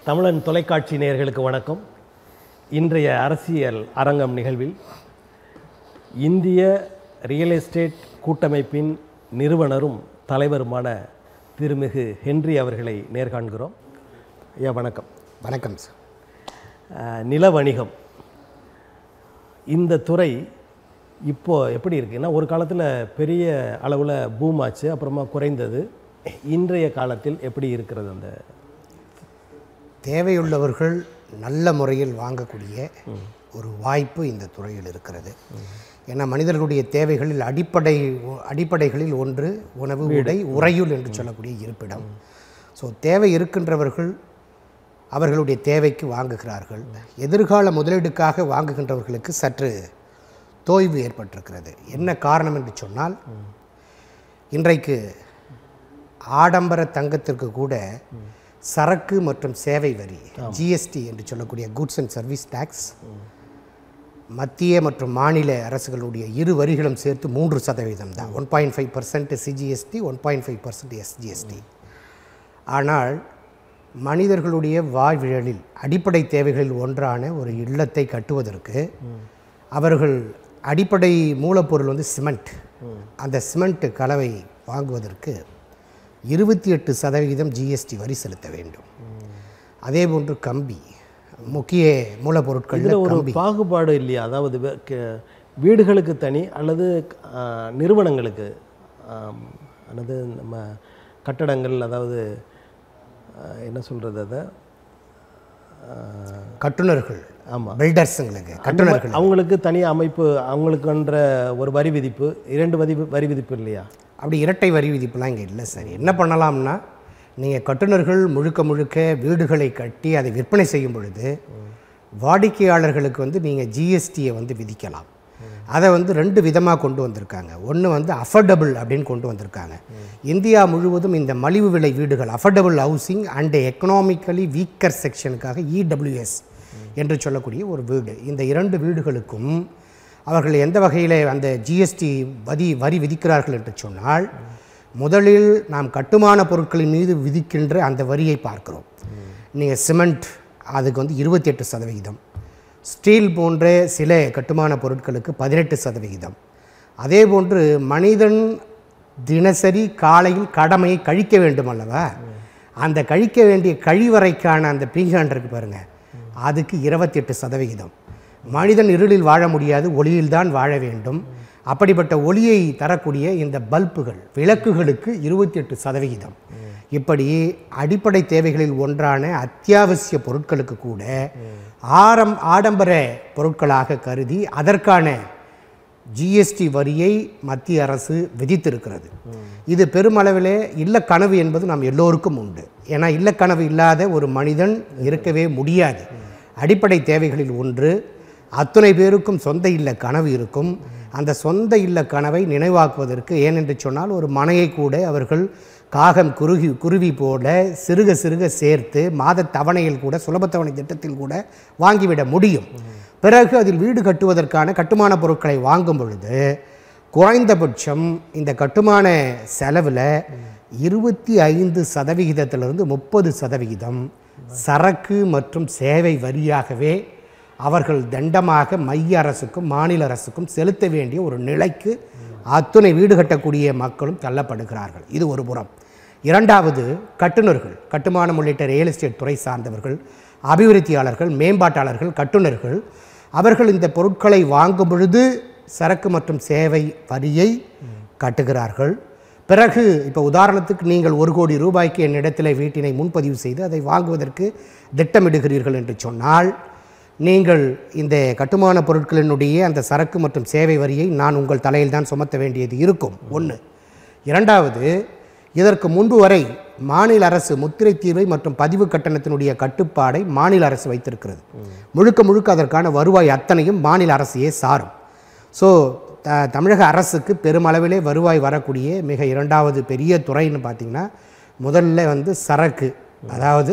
தமிழன் தொலைக்காட்சி நேயர்களுக்கு வணக்கம் இன்றைய அரசியல் அரங்கம் நிகழ்வில் இந்திய ரியல் எஸ்டேட் கூட்டமைப்பின் நிறுவனரும் தலைவருமான திருமிகு ஹென்றி அவர்களை நேர்காண்கிறோம் ஐயா வணக்கம் வணக்கம் சார் அஹ், நில வணிகம் இந்த துறை இப்போ எப்படி இருக்குன்னா ஒரு காலத்தில் பெரிய அளவில் பூம் ஆச்சு அப்புறமா குறைந்தது இன்றைய காலத்தில் எப்படி இருக்கிறது அந்த தேவையுள்ளவர்கள் நல்ல முறையில் வாங்கக்கூடிய ஒரு வாய்ப்பு இந்த துறையில் இருக்கிறது ஏன்னா மனிதர்களுடைய தேவைகளில் அடிப்படை அடிப்படைகளில் ஒன்று உணவு உடை உறையுள் என்று சொல்லக்கூடிய இருப்பிடம் ஸோ தேவை இருக்கின்றவர்கள் அவர்களுடைய தேவைக்கு வாங்குகிறார்கள் எதிர்கால முதலீடுக்காக வாங்குகின்றவர்களுக்கு சற்று தோய்வு ஏற்பட்டிருக்கிறது என்ன காரணம் என்று சொன்னால் இன்றைக்கு ஆடம்பர தங்கத்திற்கு கூட சரக்கு மற்றும் சேவை வரி ஜிஎஸ்டி என்று சொல்லக்கூடிய குட்ஸ் அண்ட் சர்வீஸ் டேக்ஸ் மத்திய மற்றும் மாநில அரசுகளுடைய இரு வரிகளும் சேர்த்து மூன்று சதவீதம் தான் one point five percent CGST one point five percent SGST ஆனால் மனிதர்களுடைய வாழ்வியலில் அடிப்படை தேவைகளில் ஒன்றான ஒரு இல்லத்தை கட்டுவதற்கு அவர்கள் அடிப்படை மூலப்பொருள் வந்து சிமெண்ட் அந்த சிமெண்ட் கலவை வாங்குவதற்கு இருபத்தி எட்டு சதவிகிதம் ஜிஎஸ்டி வரி செலுத்த வேண்டும் அதே போன்று கம்பி முக்கிய மூலப்பொருட்களில் இதில் ஒரு பாகுபாடு இல்லையா அதாவது வே- க- வீடுகளுக்கு தனி அல்லது ஆ, நிறுவனங்களுக்கு ஆம், அல்லது நம்ம கட்டடங்கள் அதாவது ஆ, என்ன சொல்கிறது அதை கட்டுனர்கள் ஆமாம் பில்டர்ஸுங்களுக்கு கட்டுனர்கள் அவங்களுக்கு தனி அமைப்பு அவங்களுக்குன்ற ஒரு வரி விதிப்பு இரண்டு வரி வரி விதிப்பு இல்லையா அப்படி இரட்டை வரி விதிப்புலாம் இங்கே இல்லை சார் என்ன பண்ணலாம்னா நீங்கள் கட்டுனர்கள் முழுக்க முழுக்க வீடுகளை கட்டி அதை விற்பனை செய்யும் பொழுது வாடிக்கையாளர்களுக்கு வந்து நீங்கள் ஜிஎஸ்டியை வந்து விதிக்கலாம் அதை வந்து ரெண்டு விதமாக கொண்டு வந்திருக்காங்க ஒன்று வந்து அஃபர்டபுள் அப்படின்னு கொண்டு வந்திருக்காங்க இந்தியா முழுவதும் இந்த மலிவு விலை வீடுகள் affordable housing and economically weaker செக்ஷனுக்காக இடபிள்யூஎஸ் என்று சொல்லக்கூடிய ஒரு வீடு இந்த இரண்டு வீடுகளுக்கும் அவர்கள் எந்த வகையில் அந்த ஜிஎஸ்டி வரி வரி விதிக்கிறார்கள் என்று சொன்னால் முதலில் நாம் கட்டுமான பொருட்களின் மீது விதிக்கின்ற அந்த வரியை பார்க்கிறோம் நீங்கள் சிமெண்ட் அதுக்கு வந்து இருபத்தி எட்டு சதவிகிதம் ஸ்டீல் போன்ற சில கட்டுமான பொருட்களுக்கு பதினெட்டு சதவிகிதம் அதே போன்று மனிதன் தினசரி காலையில் கடமையை கழிக்க வேண்டும் அல்லவா அந்த கழிக்க வேண்டிய கழிவறைக்கான அந்த பீங்கான் இருக்கு பாருங்க அதுக்கு இருபத்தி எட்டு சதவிகிதம் மனிதன் இருளில் வாழ முடியாது ஒளியில்தான் வாழ வேண்டும் அப்படிப்பட்ட ஒளியை தரக்கூடிய இந்த பல்புகள் விளக்குகளுக்கு இருபத்தி எட்டு சதவிகிதம் இப்படி அடிப்படை தேவைகளில் ஒன்றான அத்தியாவசிய பொருட்களுக்கு கூட ஆரம் ஆடம்பர பொருட்களாக கருதி அதற்கான ஜிஎஸ்டி வரியை மத்திய அரசு விதித்திருக்கிறது இது பெருமளவிலே இல்லக்கனவு என்பது நாம் எல்லோருக்கும் உண்டு ஏன்னா இல்லக்கனவு இல்லாத ஒரு மனிதன் இருக்கவே முடியாது அடிப்படை தேவைகளில் ஒன்று அத்துணை பேருக்கும் சொந்த இல்ல கனவு இருக்கும் அந்த சொந்த இல்ல கனவை நினைவாக்குவதற்கு ஏனென்று சொன்னால் ஒரு மனையை கூட அவர்கள் காகம் குருகி குருவி போல சிறுக சிறுக சேர்த்து மாத தவணையில் கூட சுலபத்தவணை திட்டத்தில் கூட வாங்கிவிட முடியும் பிறகு அதில் வீடு கட்டுவதற்கான கட்டுமான பொருட்களை வாங்கும் பொழுது குறைந்தபட்சம் இந்த கட்டுமான செலவில் இருபத்தி ஐந்து சதவிகிதத்திலிருந்து முப்பது சதவிகிதம் சரக்கு மற்றும் சேவை வரியாகவே அவர்கள் தண்டமாக மைய அரசுக்கும் மாநில அரசுக்கும் செலுத்த வேண்டிய ஒரு நிலைக்கு அத்துணை வீடு கட்டக்கூடிய மக்களும் தள்ளப்படுகிறார்கள் இது ஒரு புறம் இரண்டாவது கட்டுனர்கள் கட்டுமானம் உள்ளிட்ட ரியல் எஸ்டேட் துறை சார்ந்தவர்கள் அபிவிருத்தியாளர்கள் மேம்பாட்டாளர்கள் கட்டுனர்கள் அவர்கள் இந்த பொருட்களை வாங்கும் பொழுது சரக்கு மற்றும் சேவை வரியை கட்டுகிறார்கள் பிறகு இப்போ உதாரணத்துக்கு நீங்கள் ஒரு கோடி ரூபாய்க்கு என்னிடத்தில் வீட்டினை முன்பதிவு செய்து அதை வாங்குவதற்கு திட்டமிடுகிறீர்கள் என்று சொன்னால் நீங்கள் இந்த கட்டுமான பொருட்களினுடைய அந்த சரக்கு மற்றும் சேவை வரியை நான் உங்கள் தலையில் தான் சுமத்த வேண்டியது இருக்கும் ஒன்று இரண்டாவது இதற்கு முன்பு வரை மாநில அரசு முத்திரை தீர்வை மற்றும் பதிவு கட்டணத்தினுடைய கட்டுப்பாடை மாநில அரசு வைத்திருக்கிறது முழுக்க முழுக்க அதற்கான வருவாய் அத்தனையும் மாநில அரசையே சாரும் ஸோ த தமிழக அரசுக்கு பெருமளவிலே வருவாய் வரக்கூடிய மிக இரண்டாவது பெரிய துறைன்னு பார்த்திங்கன்னா முதல்ல வந்து சரக்கு அதாவது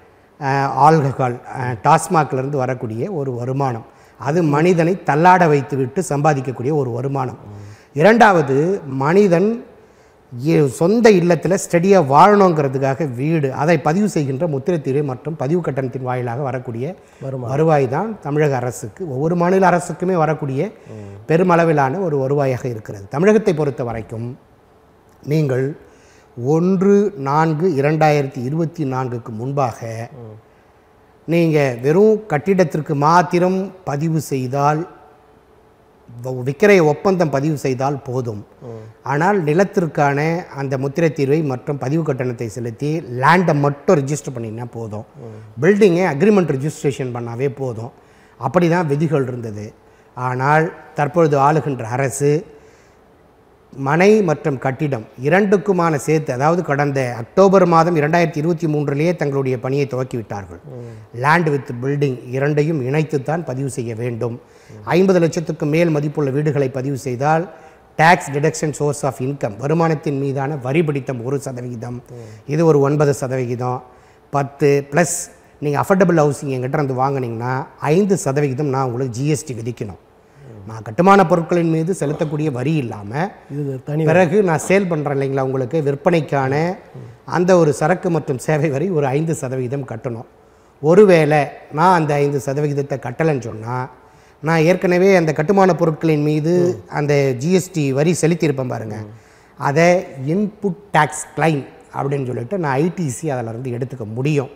ஆல்கஹால் டாஸ்மாக்லேருந்து வரக்கூடிய ஒரு வருமானம் அது மனிதனை தள்ளாட வைத்துவிட்டு சம்பாதிக்கக்கூடிய ஒரு வருமானம் இரண்டாவது மனிதன் இ- சொந்த இல்லத்தில் ஸ்டடியாக வாழணுங்கிறதுக்காக வீடு அதை பதிவு செய்கின்ற முத்திரைத்தீர்வை மற்றும் பதிவு கட்டணத்தின் வாயிலாக வரக்கூடிய வருவாய் தான் தமிழக அரசுக்கு ஒவ்வொரு மாநில அரசுக்குமே வரக்கூடிய பெருமளவிலான ஒரு வருவாயாக இருக்கிறது தமிழகத்தை பொறுத்த வரைக்கும் நீங்கள் ஒன்று நான்கு இரண்டாயிரத்தி இருபத்தி நான்குக்கு முன்பாக நீங்கள் வெறும் கட்டிடத்திற்கு மாத்திரம் பதிவு செய்தால் வ- விக்கிரய ஒப்பந்தம் பதிவு செய்தால் போதும் ஆனால் நிலத்திற்கான அந்த முத்திரை தீர்வை மற்றும் பதிவு கட்டணத்தை செலுத்தி லேண்டை மட்டும் ரிஜிஸ்டர் பண்ணினா போதும் பில்டிங்கை அக்ரிமெண்ட் ரிஜிஸ்ட்ரேஷன் பண்ணாவே போதும் அப்படி தான் விதிகள் இருந்தது ஆனால் தற்பொழுது ஆளுகின்ற அரசு மனை மற்றும் கட்டிடம் இரண்டுக்குமான சேர்த்து அதாவது கடந்த அக்டோபர் மாதம் இரண்டாயிரத்தி இருபத்தி மூன்றிலேயே தங்களுடைய பணியை துவக்கிவிட்டார்கள் லேண்ட் வித் பில்டிங் இரண்டையும் இணைத்துத்தான் பதிவு செய்ய வேண்டும் ஐம்பது லட்சத்துக்கு மேல் மதிப்புள்ள வீடுகளை பதிவு செய்தால் tax deduction source of income வருமானத்தின் மீதான வரி பிடித்தம் ஒரு சதவிகிதம் இது ஒரு ஒன்பது சதவிகிதம் பத்து ப்ளஸ் நீங்கள் அஃபோர்டபுள் ஹவுசிங் எங்கிட்ட இருந்து வாங்குனீங்கன்னா ஐந்து சதவிகிதம் நான் உங்களுக்கு ஜிஎஸ்டி விதிக்கணும் நான் கட்டுமான பொருட்களின் மீது செலுத்தக்கூடிய வரி இல்லாமல் இது தனி பிறகு நான் சேல் பண்ணுறேன் இல்லைங்களா உங்களுக்கு விற்பனைக்கான அந்த ஒரு சரக்கு மற்றும் சேவை வரி ஒரு ஐந்து சதவிகிதம் கட்டணும் ஒருவேளை நான் அந்த ஐந்து சதவிகிதத்தை கட்டலைன்னு சொன்னால் நான் ஏற்கனவே அந்த கட்டுமான பொருட்களின் மீது அந்த ஜிஎஸ்டி வரி செலுத்தியிருப்பேன் பாருங்க அதை இன்புட் டேக்ஸ் கிளைம் அப்படின்னு சொல்லிட்டு நான் ஐடிசி அதிலிருந்து எடுத்துக்க முடியும்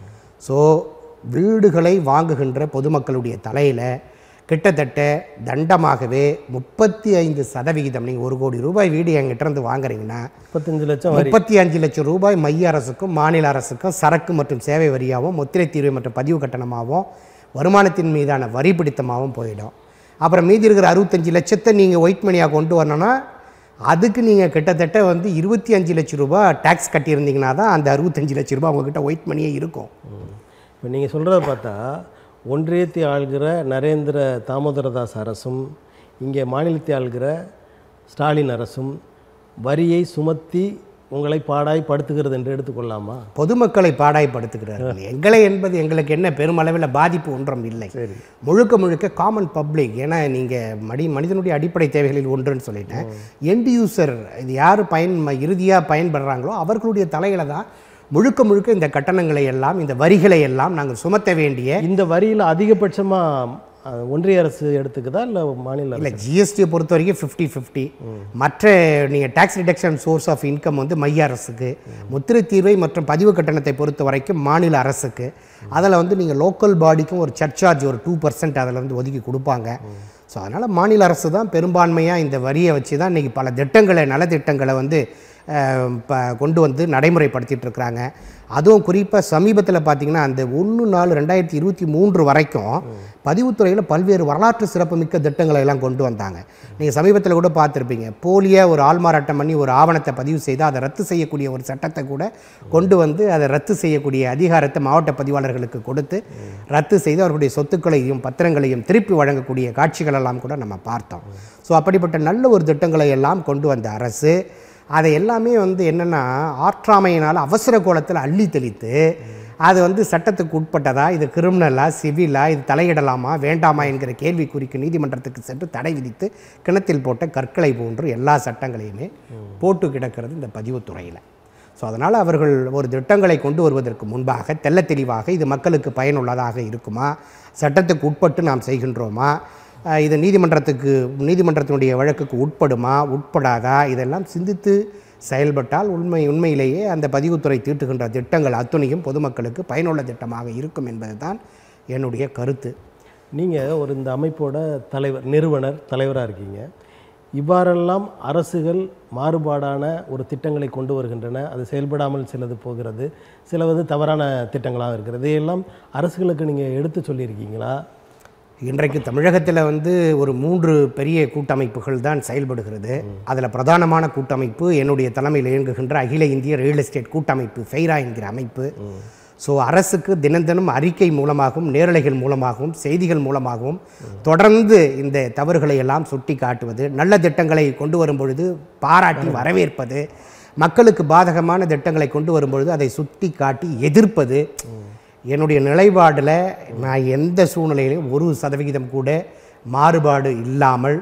ஸோ வீடுகளை வாங்குகின்ற பொதுமக்களுடைய தலையில் கிட்டத்தட்ட தண்டமாகவே முப்பத்தி ஐந்து சதவிகிதம் நீங்கள் ஒரு கோடி ரூபாய் வீடு என்கிட்ட இருந்து வாங்குறீங்கன்னா முப்பத்தஞ்சு லட்சம் வரி முப்பத்தி அஞ்சு லட்சம் ரூபாய் மைய அரசுக்கும் மாநில அரசுக்கும் சரக்கு மற்றும் சேவை வரியாகவும் முத்திரை தீர்வை மற்றும் பதிவு கட்டணமாகவும் வருமானத்தின் மீதான வரி பிடித்தமாகவும் போயிடும் அப்புறம் மீதி இருக்கிற அறுபத்தஞ்சு லட்சத்தை நீங்கள் ஒயிட் மணியாக கொண்டு வரணும்னா அதுக்கு நீங்கள் கிட்டத்தட்ட வந்து இருபத்தி அஞ்சு லட்சம் ரூபாய் டேக்ஸ் கட்டியிருந்தீங்கன்னா தான் அந்த அறுபத்தஞ்சு லட்ச ரூபாய் உங்ககிட்ட ஒயிட் மணியே இருக்கும் இப்போ நீங்கள் சொல்கிறத பார்த்தா ஒன்றியத்தை ஆள்கிற நரேந்திர தாமோதரதாஸ் அரசும் இங்கே மாநிலத்தை ஆள்கிற ஸ்டாலின் அரசும் வரியை சுமத்தி உங்களை பாடாய் படுத்துகிறது என்று எடுத்துக்கொள்ளலாமா பொதுமக்களை பாடாய்படுத்துகிறார்கள் எங்களை என்பது எங்களுக்கு என்ன பெருமளவில் பாதிப்பு ஒன்றும் இல்லை சரி முழுக்க முழுக்க காமன் பப்ளிக் ஏன்னா நீங்கள் மடி மனிதனுடைய அடிப்படை தேவைகளில் ஒன்றுன்னு சொல்லிட்டேன் எண்ட் யூசர் இது யார் பயன் இறுதியாக பயன்படுறாங்களோ அவர்களுடைய தலையில தான் முழுக்க முழுக்க இந்த கட்டணங்களை எல்லாம் இந்த வரிகளை எல்லாம் நாங்கள் சுமத்த வேண்டிய இந்த வரியில் அதிகபட்சமாக ஒன்றிய அரசு எடுத்துக்குதா இல்லை மாநில அரசு இல்லை ஜிஎஸ்டியை பொறுத்த வரைக்கும் ஃபிஃப்டி ஃபிஃப்டி மற்ற நீங்கள் tax deduction source of income வந்து மைய அரசுக்கு முத்திரை தீர்வை மற்றும் பதிவு கட்டணத்தை பொறுத்த வரைக்கும் மாநில அரசுக்கு அதில் வந்து நீங்கள் லோக்கல் பாடிக்கும் ஒரு சர்ச்சார்ஜ் ஒரு டூ பர்சன்ட் அதில் இருந்து ஒதுக்கி கொடுப்பாங்க ஸோ அதனால் மாநில அரசு தான் பெரும்பான்மையாக இந்த வரியை வச்சு தான் இன்றைக்கி பல திட்டங்களை நலத்திட்டங்களை வந்து அஹ், ப கொண்டு வந்து நடைமுறைப்படுத்திட்டு இருக்கிறாங்க அதுவும் குறிப்பாக சமீபத்தில் பார்த்தீங்கன்னா அந்த ஒன்று நாலு ரெண்டாயிரத்தி இருபத்தி மூன்று வரைக்கும் பதிவுத்துறையில் பல்வேறு வரலாற்று சிறப்புமிக்க திட்டங்களை எல்லாம் கொண்டு வந்தாங்க நீங்கள் சமீபத்தில் கூட பார்த்துருப்பீங்க போலியாக ஒரு ஆள்மாறாட்டம் பண்ணி ஒரு ஆவணத்தை பதிவு செய்து அதை ரத்து செய்யக்கூடிய ஒரு சட்டத்தை கூட கொண்டு வந்து அதை ரத்து செய்யக்கூடிய அதிகாரத்தை மாவட்ட பதிவாளர்களுக்கு கொடுத்து ரத்து செய்து அவர்களுடைய சொத்துக்களையும் பத்திரங்களையும் திருப்பி வழங்கக்கூடிய காட்சிகள் எல்லாம் கூட நம்ம பார்த்தோம் ஸோ அப்படிப்பட்ட நல்ல ஒரு திட்டங்களை எல்லாம் கொண்டு வந்த அரசு அதை எல்லாமே வந்து என்னென்னா ஆற்றாமையினால் அவசர கோலத்தில் அள்ளி தெளித்து அது வந்து சட்டத்துக்கு உட்பட்டதா இது கிரிமினலா சிவிலா இது தலையிடலாமா வேண்டாமா என்கிற கேள்விக்குறிக்கு நீதிமன்றத்துக்கு சென்று தடை விதித்து கிணத்தில் போட்ட கற்களை போன்று எல்லா சட்டங்களையுமே போட்டு கிடக்கிறது இந்த பதிவுத்துறையில் ஸோ அதனால் அவர்கள் ஒரு திட்டங்களை கொண்டு வருவதற்கு முன்பாக தெள்ளத் தெளிவாக இது மக்களுக்கு பயனுள்ளதாக இருக்குமா சட்டத்துக்கு உட்பட்டு நாம் செய்கின்றோமா அஹ் இது நீதிமன்றத்துக்கு நீதிமன்றத்தினுடைய வழக்குக்கு உட்படுமா உட்படாதா இதெல்லாம் சிந்தித்து செயல்பட்டால் உண்மை உண்மையிலேயே அந்த பதிவுத்துறை தீட்டுகின்ற திட்டங்கள் அத்துணையும் பொதுமக்களுக்கு பயனுள்ள திட்டமாக இருக்கும் என்பதுதான் என்னுடைய கருத்து நீங்கள் ஒரு இந்த அமைப்போட தலைவர் நிறுவனர் தலைவராக இருக்கீங்க இவ்வாறெல்லாம் அரசுகள் மாறுபாடான ஒரு திட்டங்களை கொண்டு வருகின்றன அது செயல்படாமல் சிலது போகிறது சில வந்து தவறான திட்டங்களாக இருக்கிறது இதையெல்லாம் அரசுகளுக்கு நீங்கள் எடுத்து சொல்லியிருக்கீங்களா இன்றைக்கு தமிழகத்தில் வந்து ஒரு மூன்று பெரிய கூட்டமைப்புகள் தான் செயல்படுகிறது அதில் பிரதானமான கூட்டமைப்பு என்னுடைய தலைமையில் இயங்குகின்ற அகில இந்திய ரியல் எஸ்டேட் கூட்டமைப்பு ஃபெய்ரா என்கிற அமைப்பு ஸோ அரசுக்கு தினம் தினம் அறிக்கை மூலமாகவும் நேரலைகள் மூலமாகவும் செய்திகள் மூலமாகவும் தொடர்ந்து இந்த தவறுகளை எல்லாம் சுட்டி காட்டுவது நல்ல திட்டங்களை கொண்டு வரும் பொழுது பாராட்டி வரவேற்பது மக்களுக்கு பாதகமான திட்டங்களை கொண்டு வரும்பொழுது அதை சுட்டி காட்டி எதிர்ப்பது என்னுடைய நிலைப்பாடில் நான் எந்த சூழ்நிலையிலும் ஒரு சதவிகிதம் கூட மாறுபாடு இல்லாமல்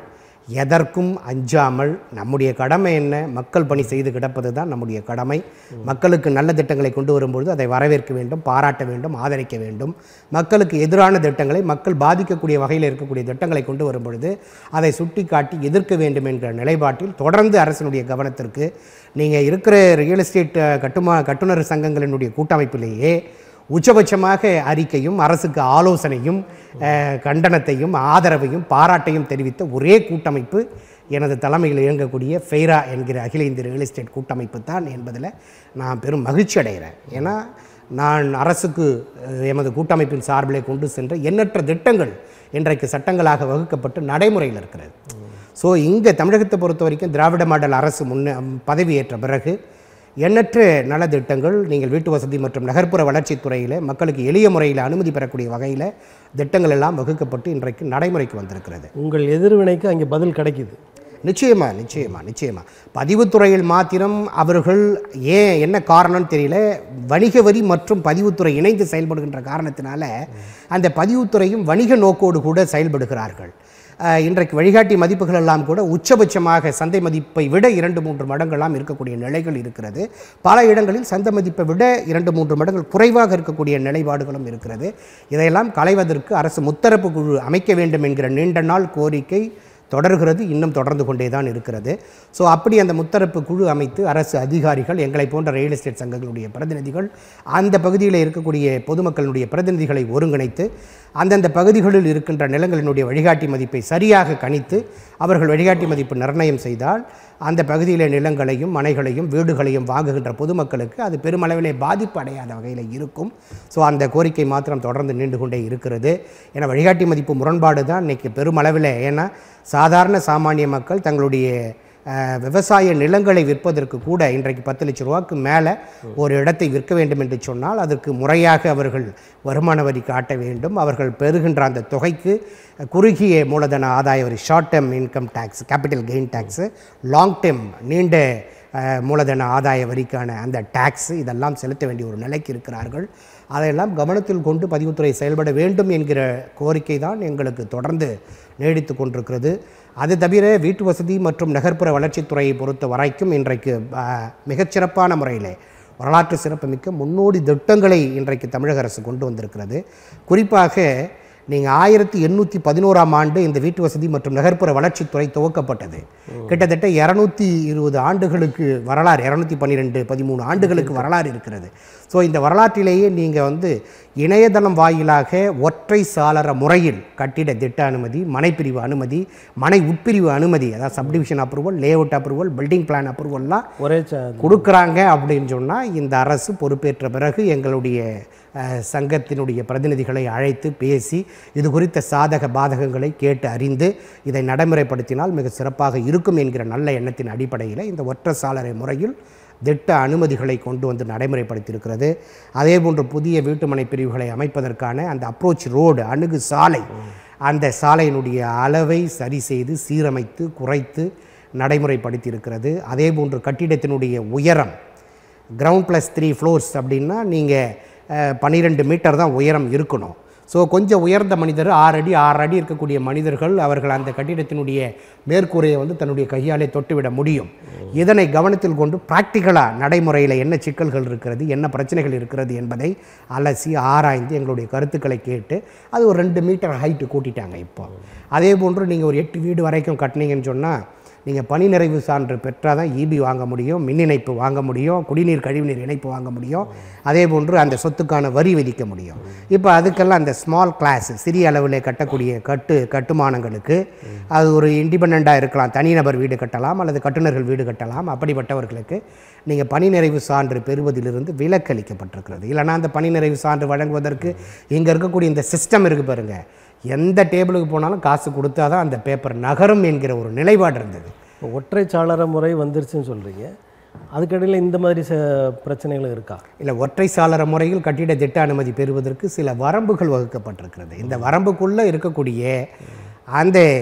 எதற்கும் அஞ்சாமல் நம்முடைய கடமை என்ன மக்கள் பணி செய்து கிடப்பது தான் நம்முடைய கடமை மக்களுக்கு நல்ல திட்டங்களை கொண்டு வரும்பொழுது அதை வரவேற்க வேண்டும் பாராட்ட வேண்டும் ஆதரிக்க வேண்டும் மக்களுக்கு எதிரான திட்டங்களை மக்கள் பாதிக்கக்கூடிய வகையில் இருக்கக்கூடிய திட்டங்களை கொண்டு வரும்பொழுது அதை சுட்டிக்காட்டி எதிர்க்க வேண்டும் என்ற நிலைப்பாட்டில் தொடர்ந்து அரசினுடைய கவனத்திற்கு நீங்கள் இருக்கிற ரியல் எஸ்டேட் அஹ், கட்டுமா கட்டுநர் சங்கங்களினுடைய கூட்டமைப்பிலேயே உச்சபட்சமாக அறிக்கையும் அரசுக்கு ஆலோசனையும் அஹ், கண்டனத்தையும் ஆதரவையும் பாராட்டையும் தெரிவித்த ஒரே கூட்டமைப்பு எனது தலைமையில் இயங்கக்கூடிய ஃபெய்ரா என்கிற அகில இந்திய ரியல் எஸ்டேட் கூட்டமைப்பு தான் என்பதில் நான் பெரும் மகிழ்ச்சி அடைகிறேன் ஏன்னா நான் அரசுக்கு அஹ், எமது கூட்டமைப்பின் சார்பிலே கொண்டு சென்ற எண்ணற்ற திட்டங்கள் இன்றைக்கு சட்டங்களாக வகுக்கப்பட்டு நடைமுறையில் இருக்கிறது ஸோ இங்கே தமிழகத்தை பொறுத்த வரைக்கும் திராவிட மாடல் அரசு முன்ன பதவியேற்ற பிறகு எண்ணற்ற நலத்திட்டங்கள் நீங்கள் வீட்டு வசதி மற்றும் நகர்ப்புற வளர்ச்சித் துறையில் மக்களுக்கு எளிய முறையில் அனுமதி பெறக்கூடிய வகையில் திட்டங்கள் எல்லாம் வகுக்கப்பட்டு இன்றைக்கு நடைமுறைக்கு வந்திருக்கிறது உங்கள் எதிர்வினைக்கு அங்கே பதில் கிடைக்குது நிச்சயமா நிச்சயமா நிச்சயமா பதிவுத்துறையில் மாத்திரம் அவர்கள் ஏன் என்ன காரணம்னு தெரியல வணிக வரி மற்றும் பதிவுத்துறை இணைந்து செயல்படுகின்ற காரணத்தினால அந்த பதிவுத்துறையும் வணிக நோக்கோடு கூட செயல்படுகிறார்கள் அஹ், இன்றைக்கு வழிகாட்டி மதிப்புகள் எல்லாம் கூட உச்சபட்சமாக சந்தை மதிப்பை விட இரண்டு மூன்று மடங்கெல்லாம் இருக்கக்கூடிய நிலைகள் இருக்கிறது பல இடங்களில் சந்தை மதிப்பை விட இரண்டு மூன்று மடங்கள் குறைவாக இருக்கக்கூடிய நிலைப்பாடுகளும் இருக்கிறது இதையெல்லாம் களைவதற்கு அரசு முத்தரப்பு குழு அமைக்க வேண்டும் என்கிற நீண்ட நாள் கோரிக்கை தொடர்கிறது இன்னும் தொடர்ந்து கொண்டே தான் இருக்கிறது ஸோ அப்படி அந்த முத்தரப்பு குழு அமைத்து அரசு அதிகாரிகள் எங்களை போன்ற ரியல் எஸ்டேட் சங்கங்களுடைய பிரதிநிதிகள் அந்த பகுதியில் இருக்கக்கூடிய பொதுமக்களுடைய பிரதிநிதிகளை ஒருங்கிணைத்து அந்தந்த பகுதிகளில் இருக்கின்ற நிலங்களினுடைய வழிகாட்டி மதிப்பை சரியாக கணித்து அவர்கள் வழிகாட்டி மதிப்பு நிர்ணயம் செய்தால் அந்த பகுதியிலே நிலங்களையும் மனைகளையும் வீடுகளையும் வாங்குகின்ற பொதுமக்களுக்கு அது பெருமளவிலே பாதிப்பு அடையாத வகையில் இருக்கும் ஸோ அந்த கோரிக்கை மாத்திரம் தொடர்ந்து நீண்டு கொண்டே இருக்கிறது ஏன்னா வழிகாட்டி மதிப்பு முரண்பாடு தான் இன்றைக்கி பெருமளவில் ஏன்னா சாதாரண சாமானிய மக்கள் தங்களுடைய அஹ், விவசாய நிலங்களை விற்பதற்கு கூட இன்றைக்கு பத்து லட்ச ரூபாய்க்கு மேலே ஒரு இடத்தை விற்க வேண்டும் என்று சொன்னால் அதற்கு முறையாக அவர்கள் வருமான வரி காட்ட வேண்டும் அவர்கள் பெறுகின்ற அந்த தொகைக்கு குறுகிய மூலதன ஆதாய வரி short term income tax capital gain tax long term நீண்ட அஹ், மூலதன ஆதாய வரிக்கான அந்த டேக்ஸ் இதெல்லாம் செலுத்த வேண்டிய ஒரு நிலைக்கு இருக்கிறார்கள் அதையெல்லாம் கவனத்தில் கொண்டு பதிவுத்துறை செயல்பட வேண்டும் என்கிற கோரிக்கை தான் எங்களுக்கு தொடர்ந்து நீடித்து கொண்டிருக்கிறது அது தவிர வீட்டு வசதி மற்றும் நகர்ப்புற வளர்ச்சித்துறையை பொறுத்த வரைக்கும் இன்றைக்கு அஹ், மிகச்சிறப்பான முறையில் வரலாற்று சிறப்புமிக்க முன்னோடி திட்டங்களை இன்றைக்கு தமிழக அரசு கொண்டு வந்திருக்கிறது குறிப்பாக நீங்கள் ஆயிரத்தி எண்ணூற்றி பதினோராம் ஆண்டு இந்த வீட்டு வசதி மற்றும் நகர்ப்புற வளர்ச்சித்துறை துவக்கப்பட்டது கிட்டத்தட்ட இரநூத்தி இருபது ஆண்டுகளுக்கு வரலாறு இரநூத்தி பன்னிரெண்டு பதிமூணு ஆண்டுகளுக்கு வரலாறு இருக்கிறது ஸோ இந்த வரலாற்றிலேயே நீங்கள் வந்து இணையதளம் வாயிலாக ஒற்றை சாளர முறையில் கட்டிட திட்ட அனுமதி மனைப்பிரிவு அனுமதி மனை உட்பிரிவு அனுமதி அதாவது subdivision approval layout approval building plan அப்ரூவல்லாம் ஒரே ச கொடுக்குறாங்க அப்படின்னு சொன்னால் இந்த அரசு பொறுப்பேற்ற பிறகு எங்களுடைய அஹ், சங்கத்தினுடைய பிரதிநிதிகளை அழைத்து பேசி இது குறித்த சாதக பாதகங்களை கேட்டு அறிந்து இதை நடைமுறைப்படுத்தினால் மிக சிறப்பாக இருக்கும் என்கிற நல்ல எண்ணத்தின் அடிப்படையில் இந்த ஒற்றை சாளரை முறையில் திட்ட அனுமதிகளை கொண்டு வந்து நடைமுறைப்படுத்தியிருக்கிறது அதே போன்று புதிய வீட்டுமனை பிரிவுகளை அமைப்பதற்கான அந்த அப்ரோச் ரோடு அணுகு சாலை அந்த சாலையினுடைய அளவை சரி செய்து சீரமைத்து குறைத்து நடைமுறைப்படுத்தி இருக்கிறது அதே போன்று கட்டிடத்தினுடைய உயரம் கிரவுண்ட் ப்ளஸ் த்ரீ ஃப்ளோர்ஸ் அப்படின்னா நீங்கள் பன்னிரெண்டு மீட்டர் தான் உயரம் இருக்கணும் ஸோ கொஞ்சம் உயர்ந்த மனிதர் ஆறு அடி ஆறு அடி இருக்கக்கூடிய மனிதர்கள் அவர்கள் அந்த கட்டிடத்தினுடைய மேற்கூரையை வந்து தன்னுடைய கையாலே தொட்டுவிட முடியும் இதனை கவனத்தில் கொண்டு ப்ராக்டிக்கலாக நடைமுறையில் என்ன சிக்கல்கள் இருக்கிறது என்ன பிரச்சனைகள் இருக்கிறது என்பதை அலசி ஆராய்ந்து எங்களுடைய கருத்துக்களை கேட்டு அது ஒரு ரெண்டு மீட்டர் ஹைட்டு கூட்டிட்டாங்க இப்போ அதே போன்று நீங்கள் ஒரு எட்டு வீடு வரைக்கும் கட்டினீங்கன்னு சொன்னால் நீங்கள் பணி நிறைவு சான்று பெற்றால் தான் இபி வாங்க முடியும் மின் இணைப்பு வாங்க முடியும் குடிநீர் கழிவுநீர் இணைப்பு வாங்க முடியும் அதே போன்று அந்த சொத்துக்கான வரி விதிக்க முடியும் இப்போ அதுக்கெல்லாம் அந்த ஸ்மால் கிளாஸ் சிறிய அளவில் கட்டக்கூடிய கட்டு கட்டுமானங்களுக்கு அது ஒரு இண்டிபெண்ட்டாக இருக்கலாம் தனிநபர் வீடு கட்டலாம் அல்லது கட்டுநர்கள் வீடு கட்டலாம் அப்படிப்பட்டவர்களுக்கு நீங்கள் பணி நிறைவு சான்று பெறுவதிலிருந்து விலக்களிக்கப்பட்டிருக்கிறது இல்லைனா அந்த பணி நிறைவு சான்று வழங்குவதற்கு இங்கே இருக்கக்கூடிய இந்த சிஸ்டம் இருக்குது பாருங்கள் எந்த டேபிளுக்கு போனாலும் காசு கொடுத்தா தான் அந்த பேப்பர் நகரும் என்கிற ஒரு நிலைப்பாடு இருந்தது இப்போ ஒற்றை சாளர முறை வந்துருச்சுன்னு சொல்கிறீங்க அதுக்கடையில் இந்த மாதிரி ச பிரச்சனைகளும் இருக்கா இல்லை ஒற்றை சாளர முறையில் கட்டிட திட்ட அனுமதி பெறுவதற்கு சில வரம்புகள் வகுக்கப்பட்டிருக்கிறது இந்த வரம்புக்குள்ளே இருக்கக்கூடிய அந்த